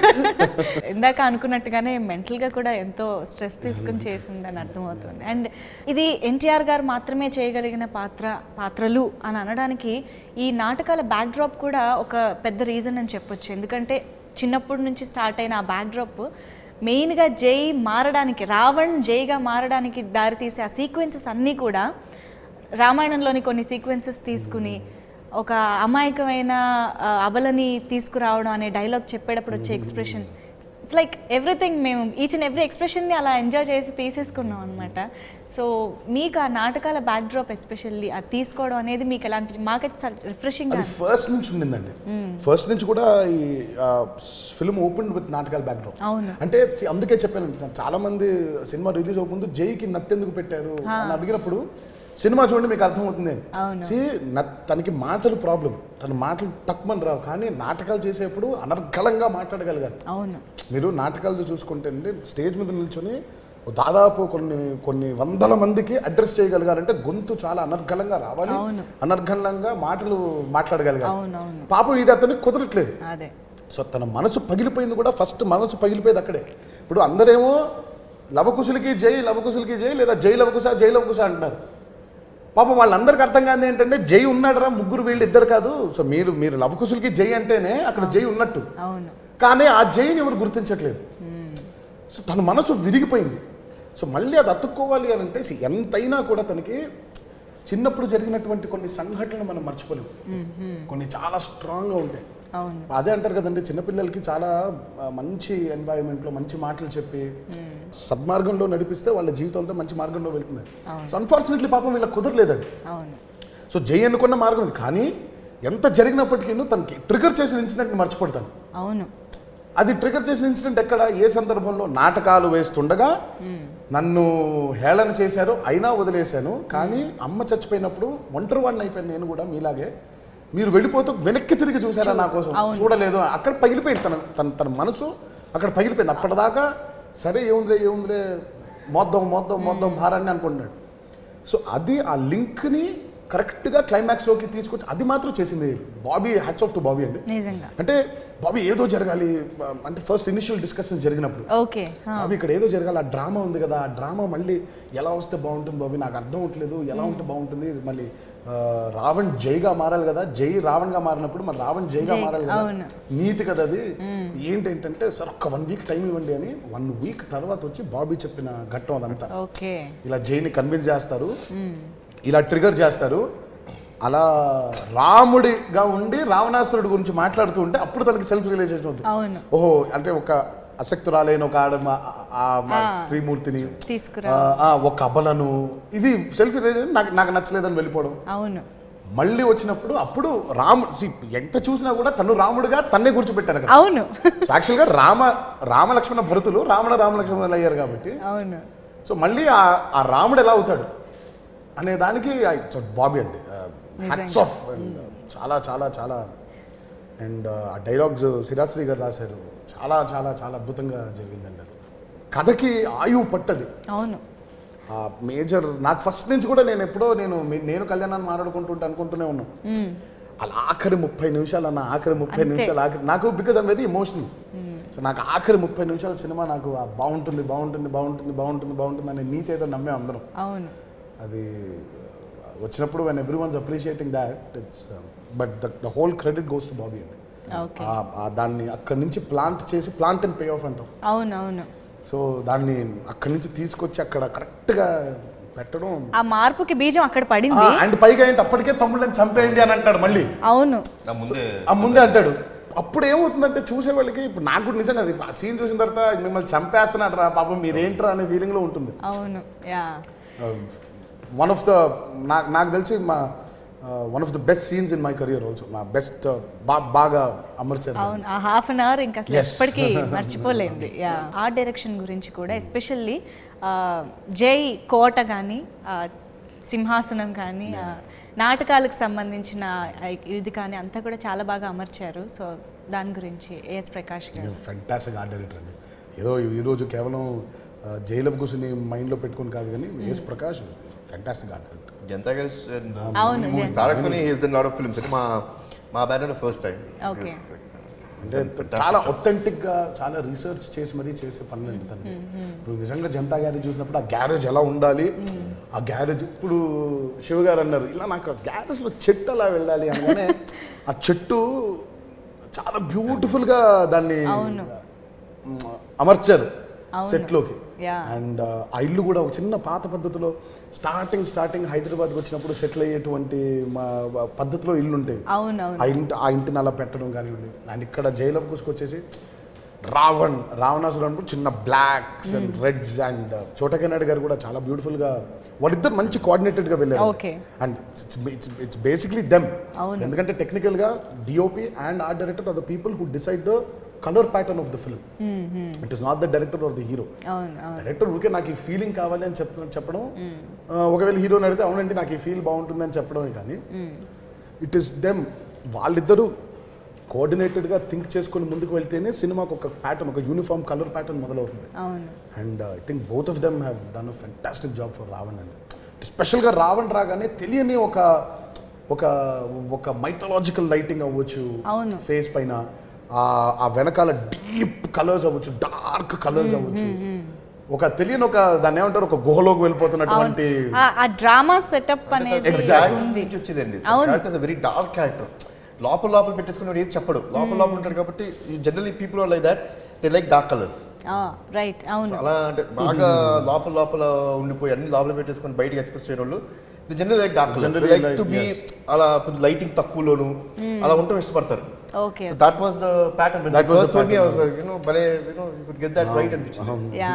ఇందాక అనుకున్నట్టుగానే మెంటల్గా కూడా ఎంతో స్ట్రెస్ తీసుకుని చేసిందని అర్థమవుతుంది అండ్ ఇది ఎన్టీఆర్ గారు మాత్రమే చేయగలిగిన పాత్ర పాత్రలు అని అనడానికి ఈ నాటకాల బ్యాక్డ్రాప్ కూడా ఒక పెద్ద రీజన్ అని చెప్పొచ్చు ఎందుకంటే చిన్నప్పటి నుంచి స్టార్ట్ అయిన ఆ బ్యాక్డ్రాప్ మెయిన్గా జై మారడానికి రావణ్ జైగా మారడానికి దారితీసే ఆ సీక్వెన్సెస్ అన్నీ కూడా రామాయణంలోని కొన్ని సీక్వెన్సెస్ తీసుకుని ఒక అమాయకమైన ఆ, అబలని తీసుకురావడం అనే డైలాగ్ చెప్పేటప్పుడు వచ్చే ఎక్స్ప్రెషన్ ఇట్స్ లైక్ ఎవ్రీథింగ్ మేము ఈచ్ అండ్ ఎవ్రీ ఎక్స్ప్రెషన్ని అలా ఎంజాయ్ చేసి తీసేసుకున్నాం అనమాట సో మీకు ఆ నాటకాల బ్యాక్ డ్రాప్ ఎస్పెషల్లీ అది తీసుకోవడం అనేది మీకు ఎలా అనిపించింది మాకైతే చాలా రిఫ్రెషింగ్ అది ఫస్ట్ నుంచి ఉండిందండి ఫస్ట్ నుంచి కూడా ఈ ఫిల్మ్ ఓపెన్ విత్ నాటకాల బ్యాక్డ్రాప్ అవును అంటే see, అందుకే చెప్పాను చాలా మంది సినిమా రిలీజ్ అవ్వకముందు జైకి నత్తెందుకు పెట్టారు అని అడిగినప్పుడు సినిమా చూడండి మీకు అర్థమవుతుంది అవును. See, నత్- తనకి మాటలు ప్రాబ్లం తన మాటలు తక్కువని రావు కానీ నాటకాలు చేసేప్పుడు అనర్గళంగా మాట్లాడగలిగారు అవును మీరు నాటకాలు చూసుకుంటే అండి స్టేజ్ మీద నిల్చొని దాదాపు కొన్ని కొన్ని వందల మందికి అడ్రస్ చేయగలగాలంటే గొంతు చాలా అనర్గళంగా రావాలి అవును. అనర్గళంగా మాటలు మాట్లాడగలగాలి అవును అవును పాపం ఇది అతనికి కుదరట్లేదు అదే సో తన మనసు పగిలిపోయింది కూడా ఫస్ట్ మనసు పగిలిపోయేది అక్కడే ఇప్పుడు అందరేమో లవకుశులకి జై లవకుశులకి జై లేదా జై లవకుశ జై లవకుశ అంటున్నారు పాపం వాళ్ళందరికీ అర్థం కాదు ఏంటంటే జై ఉన్నాడురా ముగ్గురు వీళ్ళు ఇద్దరు కాదు సో మీరు మీరు లవకుశులకి జై అంటేనే అక్కడ జై ఉన్నట్టు అవును కానీ ఆ జైని ఎవరు గుర్తించట్లేదు సో తన మనసు విరిగిపోయింది సో మళ్ళీ అది అతుక్కోవాలి అని అంటే see, ఎంతైనా కూడా తనకి చిన్నప్పుడు జరిగినటువంటి కొన్ని సంఘటనలు మనం మర్చిపోలేము కొన్ని చాలా స్ట్రాంగ్గా ఉంటాయి అవును అదే అంటారు కదండి చిన్నపిల్లలకి చాలా ఆ, మంచి ఎన్వైరన్మెంట్లో మంచి మాటలు చెప్పి సద్మార్గంలో నడిపిస్తే వాళ్ళ జీవితంతో మంచి మార్గంలో వెళ్తుంది సో అన్ఫార్చునేట్లీ పాపం వీళ్ళకి కుదరలేదు అది అవును సో జై అనుకున్న మార్గం అది కానీ ఎంత జరిగినప్పటికీ తనకి ట్రిగర్ చేసిన ఇన్సిడెంట్ మర్చిపోతాను అవును అది ట్రిగర్ చేసిన ఇన్సిడెంట్ ఎక్కడ ఏ సందర్భంలో నాటకాలు వేస్తుండగా నన్ను హేళన చేశారు అయినా వదిలేశాను కానీ అమ్మ చచ్చిపోయినప్పుడు ఒంటరి వాడిని అయిపోయాను నేను కూడా మీలాగే మీరు వెళ్ళిపోతూ వెనక్కి తిరిగి చూసారా నా కోసం చూడలేదు అక్కడ పగిలిపోయింది తన తన తన మనసు అక్కడ పగిలిపోయింది అప్పటిదాకా సరే ఏముందిలే ఏముందిలే మోద్దాం మోద్దాం మోద్దాం భారాన్ని అనుకుంటున్నాడు సో అది ఆ లింక్ని కరెక్ట్గా క్లైమాక్స్లోకి తీసుకొచ్చి అది మాత్రం చేసింది Bobby hats off to Bobby అండి నిజంగా అంటే బాబీ ఏదో జరగాలి ఆ, అంటే ఫస్ట్ ఇనిషియల్ డిస్కషన్ జరిగినప్పుడు ఓకే బాబీ ఇక్కడ ఏదో జరగాలి ఆ డ్రామా ఉంది కదా ఆ డ్రామా మళ్ళీ ఎలా వస్తే బాగుంటుంది బాబీ నాకు అర్థం అవట్లేదు ఎలా ఉంటే బాగుంటుంది మళ్ళీ ఆ, రావణ్ జైగా మారాలి కదా జై రావణ్గా మారినప్పుడు మరి రావణ్ జైగా జై, మారాలి కదా అవును. నీతి కదా అది ఏంటంటే సార్ ఒక్క వన్ వీక్ టైం ఇవ్వండి అని వన్ వీక్ తర్వాత వచ్చి బాబీ చెప్పిన ఘట్టం అదంతా ఓకే ఇలా జైని కన్విన్స్ చేస్తారు ఇలా ట్రిగర్ చేస్తారు అలా రాముడిగా ఉండి రావణాసురుడి గురించి మాట్లాడుతూ ఉంటే అప్పుడు తనకి సెల్ఫ్ రియలైజేషన్ అవుతుంది అవును ఓహో అంటే ఒక అసక్తురాలైన ఒక ఆడ మా- ఆ మా స్త్రీమూర్తిని తీసుకురా ఆ, ఆ, ఒక అబలను ఇది సెల్ఫ్ రియలైజేషన్ నాకు నాకు నచ్చలేదని వెళ్ళిపోవడం అవును మళ్ళీ వచ్చినప్పుడు అప్పుడు రాము see, ఎంత చూసినా కూడా తను రాముడిగా తన్నే కూర్చోబెట్టారు అక్కడ అవును యాక్చువల్గా రామ రామలక్ష్మణ భరతులు రావణ రామలక్ష్మణులు అయ్యారు కాబట్టి అవును సో మళ్ళీ ఆ ఆ రాముడు ఎలా అవుతాడు అనే దానికి బాబీ అండి హ్యాట్స్ ఆఫ్ అండ్ చాలా చాలా చాలా అండ్ ఆ డైలాగ్స్ సిరాశ్రీ గారు రాశారు చాలా చాలా చాలా అద్భుతంగా జరిగిందండి అది కథకి ఆయువు పట్టది అవును ఆ మేజర్ నాకు ఫస్ట్ నుంచి కూడా నేను ఎప్పుడో నేను మీ- నేను కళ్యాణాన్ని మాట్లాడుకుంటుంటే అనుకుంటూనే ఉన్నాను అలా ఆఖరి ముప్పై నిమిషాలు అన్న ఆఖరి ముప్పై అంతే. నిమిషాలు ఆఖరి నాకు because I'm very emotional so నాకు ఆఖరి ముప్పై నిమిషాల సినిమా నాకు ఆ బాగుంటుంది బాగుంటుంది బాగుంటుంది బాగుంటుంది బాగుంటుంది అనే నీతి ఏదో నమ్మే అందరం అవును అది వచ్చినప్పుడు when every one's appreciating that it's but the the whole credit goes to Bobby అండి ఓకే ఆ- ఆ దాన్ని అక్కడి నుంచి ప్లాంట్ చేసి ప్లాంట్ అండ్ పే ఆఫ్ అంటాం అవును అవును సో దాన్ని అక్కడి నుంచి తీసుకొచ్చి అక్కడ కరెక్ట్గా పెట్టడం ఆ మార్పుకి బీజం అక్కడ పడింది అండ్ పైగా ఏంటి అప్పటికే తమ్ముళ్ళని చంపేయండి అని అంటాడు మళ్ళీ అవును నా ముందే ఆ ముందే అంటాడు అప్పుడు ఏమవుతుందంటే చూసే వాళ్ళకి ఇప్పుడు నాకు కూడా నిజంగా అది ఆ సీన్ చూసిన తర్వాత మిమ్మల్ని చంపేస్తున్నాడు రా పాపం మీరేంట్రా అనే ఫీలింగ్లో ఉంటుంది అవును యా వన్ ఆఫ్ ద నాకు నాకు తెలిసి మా one of the best scenes in my career also నా బెస్ట్ బాగా అమర్చారు అవును ఆ హాఫ్ అన్ అవర్ ఇంకా అసలు Yes. ఎప్పటికీ మర్చిపోలేదు యా ఆర్ట్ డైరెక్షన్ గురించి కూడా ఎస్పెషల్లీ జై కోట కానీ సింహాసనం కానీ ఆ, నాటకాలకు సంబంధించిన ఆ, ఇది కానీ అంతా కూడా చాలా బాగా అమర్చారు సో దాని గురించి ఏఎస్ ప్రకాష్ గారు ఫెంటాస్టిక్ ఆర్ట్ డైరెక్టర్ అండి ఏదో ఈరోజు కేవలం జైల్ ఆఫ్ కూర్చుని మైండ్లో పెట్టుకుని కాదు కానీ S Prakash fantastic art director Janatha Garage అవును, జన్- తారక్తోని he's done lot of films అంటే మా మా బ్యానర్ ఫస్ట్ టైం ఓకే అంటే చాలా authentic గా చాలా రీసెర్చ్ చేసి మరీ చేసే పనులు అండి తను ఇప్పుడు నిజంగా జనతా గ్యారేజ్ చూసినప్పుడు ఆ గ్యారేజ్ ఎలా ఉండాలి ఆ గ్యారేజ్ ఇప్పుడు శివ గారు అన్నారు ఇలా నాకు ఆ గ్యారేజ్లో చెట్టు అలా వెళ్ళాలి అనగానే ఆ చెట్టు చాలా beautiful గా దాన్ని అవును. మ్, అమర్చారు అవును. సెట్లోకి Yeah. అండ్ ఆ ఇల్లు కూడా ఒక చిన్న పాత పద్ధతిలో స్టార్టింగ్ స్టార్టింగ్ హైదరాబాద్కి వచ్చినప్పుడు సెటిల్ అయ్యేటువంటి మా పద్ధతిలో ఇల్లు ఉంటాయి అవును ఆ అవును ఇంటి ఆ ఇంటిని అలా పెట్టడం కానివ్వండి అండ్ ఇక్కడ జైల్ ఆఫ్ వచ్చేసి రావణ్ రావణాసుడు అన్నప్పుడు చిన్న blocks and reds and Chota K Naidu గారు కూడా చాలా బ్యూటిఫుల్ గా వాళ్ళిద్దరు మంచి కోఆర్డినేటెడ్ గా వెళ్ళారు Okay. And it's basically them అవును. ఎందుకంటే టెక్నికల్ గా DOP and art director are the people who decide the colour pattern of the film it is not the director are the hero అవును అవును డైరెక్టర్ ఊరికే నాకు ఈ ఫీలింగ్ కావాలి అని చెప్ప చెప్పడం ఆ, ఒకవేళ హీరోని అడిగితే అవునండి నాకు ఈ ఫీల్ బాగుంటుంది అని చెప్పడమే కానీ ఇట్ ఈస్ దెమ్ వాళ్ళిద్దరూ కోఆర్డినేటెడ్గా థింక్ చేసుకొని ముందుకు వెళ్తేనే సినిమాకు ఒక ప్యాటర్న్ ఒక యూనిఫామ్ కలర్ ప్యాటర్న్ మొదలవుతుంది అవును and I think both of them have done a fantastic job for Ravan అండి స్పెషల్గా రావణ్ రాగానే తెలియని ఒక ఒక ఒక మైథలాజికల్ లైటింగ్ అవ్వచ్చు అవును. ఫేస్ పైన ఆ ఆ వెనకాల డీప్ కలర్స్ అవ్వచ్చు డార్క్ కలర్స్ అవ్వచ్చు ఒక తెలియని ఒక దాన్ని ఏమంటారు ఒక గుహలోకి వెళ్ళిపోతున్నటువంటి ఆ- ఆ డ్రామా సెటప్ అనేది ఎగ్జాక్ట్ ఉంది నుంచి వచ్చిందండి అవును. క్యారెక్టర్ వెరీ డార్క్ క్యారెక్టర్ లోపల లోపల పెట్టేసుకుని ఏది చెప్పడు లోపల లోపల ఉంటాడు కాబట్టి generally people are like that they like dark colours right అవును అలా అంటే బాగా లోపల లోపల ఉండిపోయి అన్ని లోపల పెట్టేసుకొని బయటకి ఎక్స్ప్రెస్ చేయడం వాళ్ళు general like dark Generally like like, to be yes. అలా కొంచెం లైటింగ్ తక్కువలోను అలా ఉండటం ఇష్టపడతారు okay that was the pattern That was the first told me pattern. You know భలే you know you could get that right అనిపించింది yeah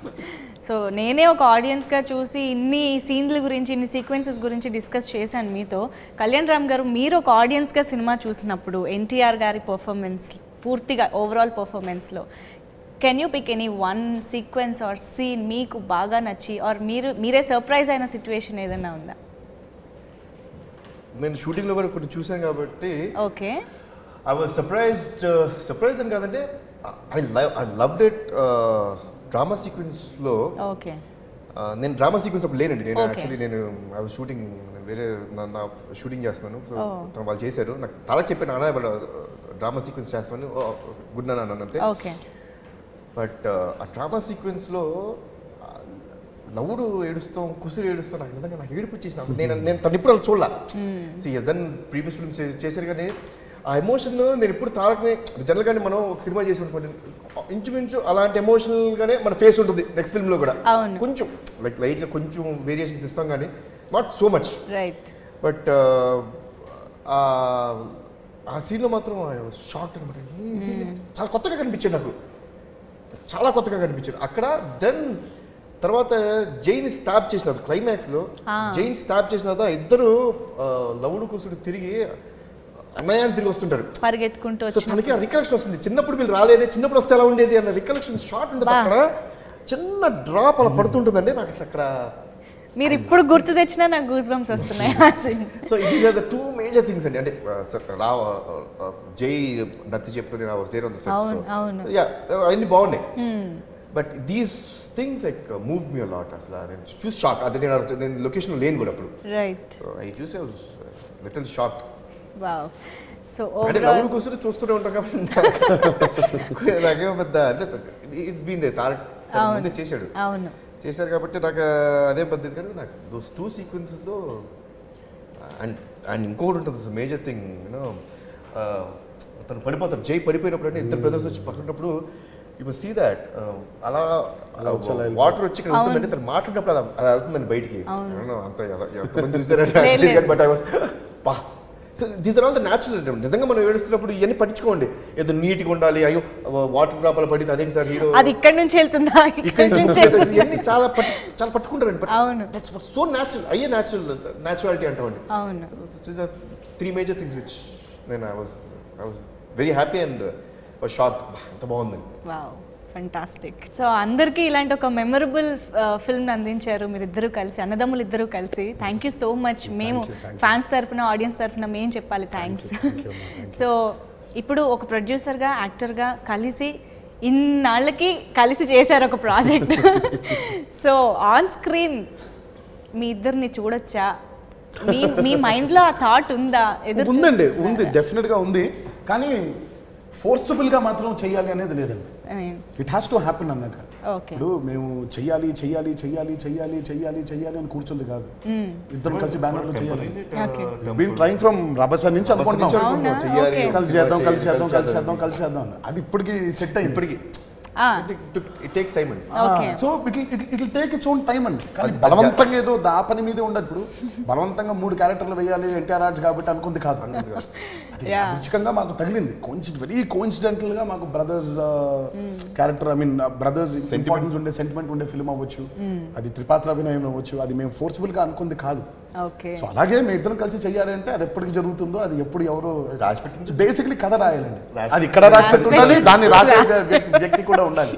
so నేనే ఒక ఆడియన్స్గా చూసి ఇన్ని సీన్ల గురించి ఇన్ని సీక్వెన్సెస్ గురించి డిస్కస్ చేశాను మీతో కళ్యాణ్ రామ్ గారు మీరు ఒక ఆడియన్స్గా సినిమా చూసినప్పుడు ఎన్టీఆర్ గారి పర్ఫార్మెన్స్ పూర్తిగా ఓవరాల్ పర్ఫార్మెన్స్లో can you pick any one sequence or scene మీకు బాగా నచ్చి ఆర్ మీరు మీరే సర్ప్రైజ్ అయిన సిచ్యువేషన్ ఏదైనా ఉందా నేను షూటింగ్ లో కూడా కొన్ని చూసాను కాబట్టి okay I was surprised surprise అని కాదంటే I love I loved it drama sequence లో ఓకే Uh, నేను డ్రామా సీక్వెన్స్ అప్పుడు లేనండి నేను Okay. యాక్చువల్లీ నేను ఐ వాజ్ షూటింగ్ వేరే నా నా షూటింగ్ చేస్తున్నాను సో Oh. తను వాళ్ళు చేశారు నాకు తలకు చెప్పాను నాన్న డ్రామా సీక్వెన్స్ చేస్తాను గుడ్ నాన్న అన్నాను అంతే ఓకే బట్ ఆ డ్రామా సీక్వెన్స్లో నవ్వుడు ఏడుస్తాం కుసురు ఏడుస్తాం నాకు నిజంగా నాకు ఏడుపు వచ్చేసిన నేను నేను తను ఇప్పుడు అలా చూడాల సి ఎస్ దన్ ప్రీవియస్ ఫిల్మ్స్ చేశారు కానీ ఆ ఎమోషన్ నేను ఇప్పుడు తారకని జనరల్గానే మనం ఒక సినిమా చేసి అనుకోండి ఇంచుమించు అలాంటి ఎమోషనల్గానే మన ఫేస్ ఉంటుంది నెక్స్ట్ ఫిల్మ్లో కూడా అవును. కొంచెం లైక్ లైట్గా కొంచెం వేరియేషన్స్ ఇస్తాం కానీ not so much right but ఆ సీన్లో మాత్రం షాక్ అనమాట చాలా కొత్తగా కనిపించాడు నాకు చాలా కొత్తగా కనిపించాడు అక్కడ దెన్ తర్వాత జైన్ స్టాప్ చేసిన క్లైమాక్స్లో జైన్ స్టాప్ చేసిన తర్వాత ఇద్దరు ఆ, లవుడు కూసుడు తిరిగి అన్నయాన్ని తిరిగి వస్తుంటారు పరిగెత్తుకుంటూ సో వచ్చిన తనకి ఆ రికలెక్షన్ వస్తుంది చిన్నప్పుడు వీళ్ళు రాలేదే చిన్నప్పుడు వస్తే ఎలా ఉండేది అన్న రికలెక్షన్ షార్ట్ ఉంటుంది బా. అక్కడ చిన్న డ్రాప్ అలా పడుతుంటుందండి నాకు అసలు అక్కడ మీరు ఇప్పుడు గుర్తు తెచ్చినా నాకు గూస్ బంప్స్ వస్తున్నాయి ఆ scene. సో ఇది ద టూ మేజర్ థింగ్స్ అండి అంటే రా జై నత్తి చెప్పిన నేను వాస్ దేర్ ఆన్ ద అవును, అవును. సెట్స్ యా అన్ని బాగున్నాయి but these things like move me lot అసలు నేను చూసి షాక్ అది నేను అర్థం- నేను లొకేషన్ లేను కూడా అప్పుడు రైట్ ఐ చూసే లిటిల్ షాక్ వావ్ సో అంటే ఓవరాల్ లవ్లు కూర్చొని చూస్తూనే ఉంటాం కాబట్టి నాకేమో పెద్ద అంటే ఇట్స్ బీన్ దే తారక్ తన అవును. ముందే చేశాడు అవును చేశారు కాబట్టి నాకు అదే పద్ధతి కానీ నాకు దోస్ టూ సీక్వెన్సెస్లో అండ్ అండ్ ఇంకొకటి ఉంటుంది మేజర్ థింగ్ యూనో తను పడిపోతాడు జై పడిపోయినప్పుడు అంటే ఇద్దరు బ్రదర్స్ వచ్చి పక్కనప్పుడు యూ మస్ట్ సీ దాట్ అలా అలా వచ్చి అలా వాటర్ వచ్చి ఇక్కడ అవును. ఉంటుందంటే తను మాట్లాడినప్పుడు అలా అలా వెళ్తుందండి బయటికి అవును. I don't know, అంత ఎలా- ఎంతమంది లేదు, చూసారంటే లేదు. బట్ ఐ వాస్ పా so these are all the natural నిజంగా మనం ఏడుస్తున్నప్పుడు ఇవన్నీ పట్టించుకోండి ఏదో నీట్గా ఉండాలి అయ్యో వాటర్ డ్రాపాలు పడింది అదేంటి సార్ హీరో అది ఇక్కడ నుంచి వెళ్తుందా ఇక్కడ ఇక్కడ నుంచి వెళ్తుందా ఇవన్నీ చాలా పట్టు చాలా పట్టుకుంటారండి అవును. సో న్యాచురల్ అయ్యే న్యాచురల్ న్యాచురాలిటీ అంటామండి అవును త్రీ మేజర్ థింగ్స్ విచ్ నేను I was I was very happy and shock అంత బాగుంది వావ్ ఫంటాస్టిక్ సో అందరికీ ఇలాంటి ఒక మెమరబుల్ ఫిల్మ్ అందించారు మీరిద్దరూ కలిసి అన్నదమ్ములు ఇద్దరూ కలిసి థ్యాంక్ యూ సో మచ్ మేము you, thank you. ఫ్యాన్స్ తరపున ఆడియన్స్ తరపున మేము చెప్పాలి థ్యాంక్స్ you, thank you, అమ్మా, thank you. సో ఇప్పుడు ఒక ప్రొడ్యూసర్గా యాక్టర్గా కలిసి ఇన్నాళ్ళకి కలిసి చేశారు ఒక ప్రాజెక్ట్ సో ఆన్ స్క్రీన్ మీ ఇద్దరిని చూడొచ్చా మీ మీ మైండ్లో ఆ థాట్ ఉందా ఎదురు ఉందండి చూస్తున్నారా? ఉంది డెఫినెట్గా ఉంది కానీ ఫోర్స్ఫుల్గా మాత్రం చెయ్యాలి అనేది లేదండి I- it has to happen అన్నట్టు ఓకే ఇప్పుడు మేము చెయ్యాలి చెయ్యాలి చెయ్యాలి చెయ్యాలి చెయ్యాలి చెయ్యాలి అని కూర్చుంది కాదు ఇద్దరం కలిసి బ్యానర్లో చేయాలి Okay. Been trying from Rabhasa నుంచి అనుకుంటున్నాం అవునా? చెయ్యాలి Okay. కలిసి చేద్దాం కలిసి చేద్దాం కలిసి చేద్దాం కలిసి చేద్దాం అని. అది ఇప్పటికి సెట్ అయింది ఇప్పటికి ఆ, ఇట్ టేక్స్ టైం అండి Okay. So it it take its own time అండి కానీ అది- బలవంతంగా ఏదో దా పని మీదే ఉండదు ఇప్పుడు బలవంతంగా మూడు క్యారెక్టర్లు వేయాలి ఎన్టీఆర్ ఆర్ట్స్ కాబట్టి అనుకుంది కాదు అది Yeah. రుచికంగా మాకు తగిలింది కోన్సి వెరీ కోన్సిడెంటల్ గా మాకు brothers character I mean brothers importance ఉండే సెంటిమెంట్ ఉండే ఫిల్మ్ అవ్వచ్చు అది త్రిపాత్ర అభినయం అవ్వచ్చు అది మేము ఫోర్స్ఫుల్ గా అనుకుంది కాదు ఓకే సో అలాగే మేము ఇద్దరం కలిసి చెయ్యాలి అంటే అది ఎప్పటికి జరుగుతుందో అది ఎప్పుడు ఎవరు రాసి పెట్టింది. బేసిక్లీ కథ రాయాలండి రాసి అది ఇక్కడ రాసి పెట్టి ఉండాలి పెట్టి- దాన్ని రాసే వ్యక్తి వ్యక్తి కూడా ఉండాలి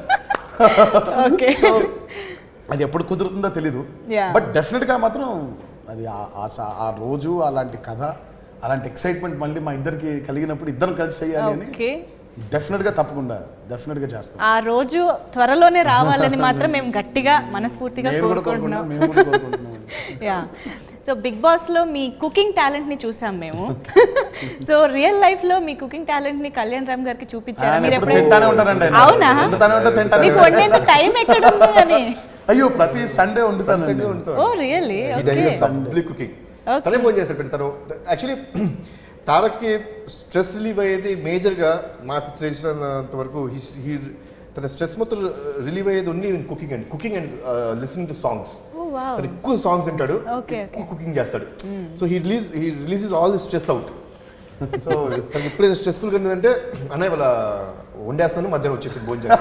ఓకే సో అది ఎప్పుడు కుదురుతుందో తెలీదు Yeah. బట్ డెఫినెట్ గా మాత్రం అది ఆ- ఆ స- ఆ రోజు అలాంటి కథ అలాంటి ఎక్సైట్మెంట్ మళ్ళీ మా ఇద్దరికి కలిగినప్పుడు ఇద్దరం కలిసి చేయాలి అని ఓకే డెఫినెట్ గా తప్పకుండా డెఫినెట్ గా చేస్తాం ఆ రోజు త్వరలోనే రావాలని మాత్రం మేము గట్టిగా మనస్ఫూర్తిగా నేను కూడా కోరుకుంటున్నాం కోరుకుంటున్నాం మేము కూడా కోరుకుంటున్నాం యా సో బిగ్ బాస్ లో మీ కుకింగ్ టాలెంట్ ని చూసాం మేము సో రియల్ లైఫ్ లో మీ కుకింగ్ టాలెంట్ ని కళ్యాణ్ రామ్ గారికి చూపించారా ఆయన మీరు ఎప్పుడు ఎప్పుడైనా తింటానే ఉంటారండి ఆయన. అవునా? వండుతానే ఉంటారు తింటానే మీకు ఉంటారు. వండేంత టైం ఎక్కడ ఉంది అని అయ్యో ప్రతి సండే వండుతానండి oh really okay public cooking Okay. తనే ఫోన్ చేస్తాడు పెట్టి తను యాక్చువల్లీ తారక్కి స్ట్రెస్ రిలీవ్ అయ్యేది మేజర్గా నాకు తెలిసినంత వరకు he- he తన స్ట్రెస్ మొత్తం రిలీవ్ అయ్యేది only cooking and cooking and listening to songs oh wow తను ఎక్కువ సాంగ్స్ వింటాడు Okay, ఎక్కువ కుకింగ్ చేస్తాడు so he release he releases all the stress out so తనకి ఎప్పుడైతే స్ట్రెస్ఫుల్గా ఉన్నదంటే అన్నయ్య వాళ్ళ వండేస్తాను మధ్యాహ్నం వచ్చేసి భోజనం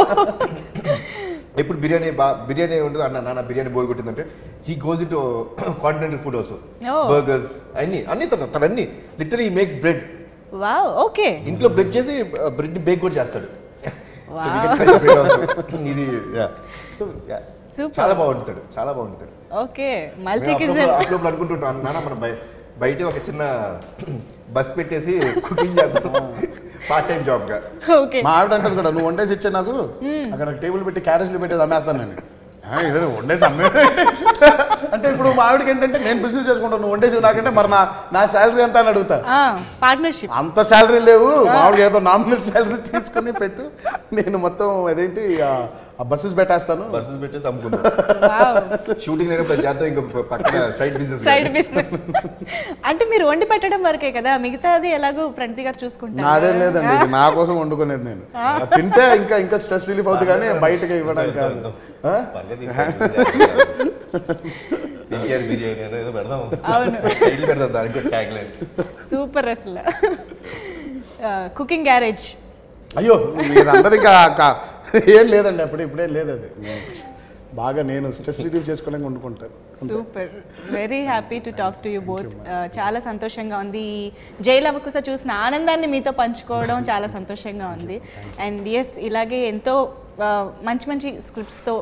ఎప్పుడు బిర్యానీ బా బిర్యానీ ఉండదు అన్న నాన్న బిర్యానీ బోర్ కొట్టిందంటే he goes in to continental food also Oh. Burgers అన్ని అన్ని తన తన అన్ని literally makes bread wow okay ఇంట్లో బ్రెడ్ చేసి బ్రెడ్ బేక్ కూడా చేస్తాడు So we Wow. can try bread also. ఇది సో Super. చాలా బాగుంటాడు చాలా బాగుంటాడు ఓకే మేము మల్టీ అప్పుడప్పుడు- కిజన్ అప్పుడప్పుడు అనుకుంటుంటాం నాన్న మనం బయ- బయట ఒక చిన్న బస్ పెట్టేసి కుకింగ్ చేద్దాం పార్ట్ టైం జాబ్ గా ఓకే మా ఆవిడ అంటది కూడా నువ్వు వండేసి ఇచ్చే నాకు అక్కడ టేబుల్ పెట్టి క్యారేజ్లు పెట్టి అమ్మేస్తాను నేను ఆ, ఇదే వండేసి అమ్మే అంటే ఇప్పుడు మా ఆవిడకి ఏంటంటే నేను బిజినెస్ చేసుకుంటాను నువ్వు వండేసి నాకంటే మరి నా నా శాలరీ ఎంత అని అడుగుతా పార్ట్నర్షిప్ అంత శాలరీ లేవు మామూలుగా ఏదో నామినల్ శాలరీ తీసుకుని పెట్టు నేను మొత్తం అదేంటి ఆ- ఆ బస్సెస్ పెట్టేస్తాను బస్సెస్ పెట్టేసి అమ్ముకుందాం వావ్ షూటింగ్ లేనప్పుడు చేద్దాం ఇంకా పక్కన సైడ్ బిజినెస్ సైడ్ బిజినెస్ అంటే మీరు వండి పెట్టడం వరకే కదా మిగతాది ఎలాగో ప్రణతి గారు చూసుకుంటారు నాదేం లేదండి ఇది నా కోసం వండుకునేది నేను అది తింటే ఇంకా ఇంకా స్ట్రెస్ రిలీఫ్ అవుతుంది కానీ బయటకి ఇవ్వడానికి కాదు ఆ? బిర్యానీ అనేది ఏదో పెడదాం అవును. ఇల్లు పెడదాం దానికి ట్యాగ్ లైన్ సూపర్ అసలు కుకింగ్ గ్యారేజ్ అయ్యో మీరందరూ ఇంకా కా- ఏం లేదండి అప్పుడు ఇప్పుడేం లేదు అది బాగా నేను స్ట్రెస్ రిలీఫ్ చేసుకోవడానికి వండుకుంటాను super very happy to talk to you both చాలా సంతోషంగా ఉంది ఈ జైలవకుశ చూసిన ఆనందాన్ని మీతో పంచుకోవడం చాలా సంతోషంగా ఉంది అండ్ ఎస్ ఇలాగే ఎంతో uh, మంచి మంచి స్క్రిప్ట్స్తో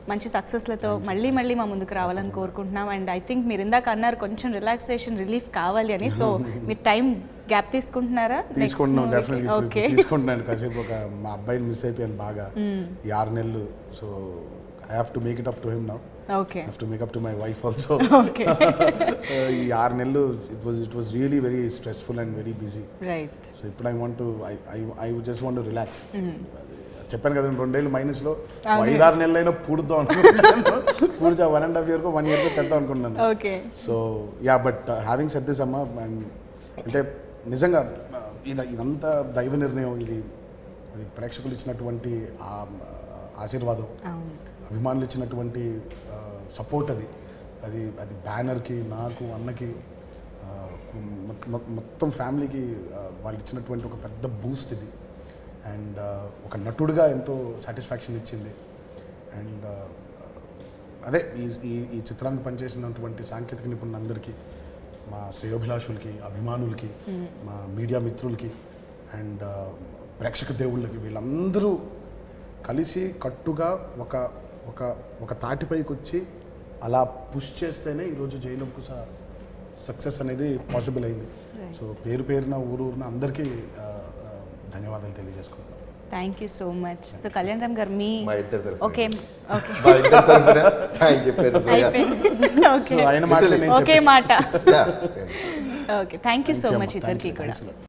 మంచి సక్సెస్లతో మళ్ళీ మళ్ళీ మా ముందుకు రావాలని కోరుకుంటున్నాం అండ్ ఐ థింక్ మీరు ఇందాక అన్నారు కొంచెం రిలాక్సేషన్ రిలీఫ్ కావాలి అని సో మీరు టైం గ్యాప్ తీసుకుంటున్నారా తీసుకుంటున్నాం డెఫినెట్లీ ఓకే తీసుకుంటున్నాను కాసేపు ఒక మా అబ్బాయిని మిస్ అయిపోయాను బాగా ఈ ఆరు నెలలు so I have to make it up to him now okay have to make up to my wife also okay ఈ ఆరు నెలలు it was it was really very stressful and very busy right so ఇప్పుడు I want I I I just want relax చెప్పాను కదా రెండేళ్ళు minus లో ఐదు ఆరు నెలలు అయినా పూడుద్దాం అనుకుంటున్నాను పూడ్చా one and half year one year తెద్దాం అనుకుంటున్నాను okay so yeah but having set this అమ్మ అండ్ అంటే నిజంగా uh, ఇది ఇదంతా దైవ నిర్ణయం ఇది అది ప్రేక్షకులు ఇచ్చినటువంటి ఆ ఆశీర్వాదం అవును అభిమానులు ఇచ్చినటువంటి సపోర్ట్ అది అది అది బ్యానర్కి నాకు అన్నకి ఆ, మొ- మొ- మొత్తం ఫ్యామిలీకి ఆ, వాళ్ళు ఇచ్చినటువంటి ఒక పెద్ద బూస్ట్ ఇది అండ్ ఒక నటుడిగా ఎంతో సాటిస్ఫాక్షన్ ఇచ్చింది అండ్ అదే ఈ ఈ ఈ చిత్రాన్ని పనిచేసినటువంటి సాంకేతిక నిపుణులందరికీ మా శ్రేయోభిలాషులకి అభిమానులకి మా మీడియా మిత్రులకి అండ్ ప్రేక్షక దేవుళ్ళకి వీళ్ళందరూ కలిసి కట్టుగా ఒక ఒక ఒక తాటిపైకి వచ్చి అలా పుష్ చేస్తేనే ఈరోజు జైలు కుస సక్సెస్ అనేది పాసిబుల్ అయింది సో పేరు పేరున ఊరు ఊరున అందరికీ ఆ, ఆ, ధన్యవాదాలు తెలియజేసుకుంటున్నాను thank you so much so Kalyan Ram గారు మీ మా ఇద్దరి తరఫున. ఓకే ఓకే మా ఇద్దరి తరఫున థ్యాంక్ చెప్పారు అయిపోయింది ఓకే సో ఆయన మాటలే నేను ఓకే చెప్పేసి- మాట Yeah. Okay thank you so Thank you much అమ్మా. Thank ఇద్దరికి you. కూడా Thanks a lot.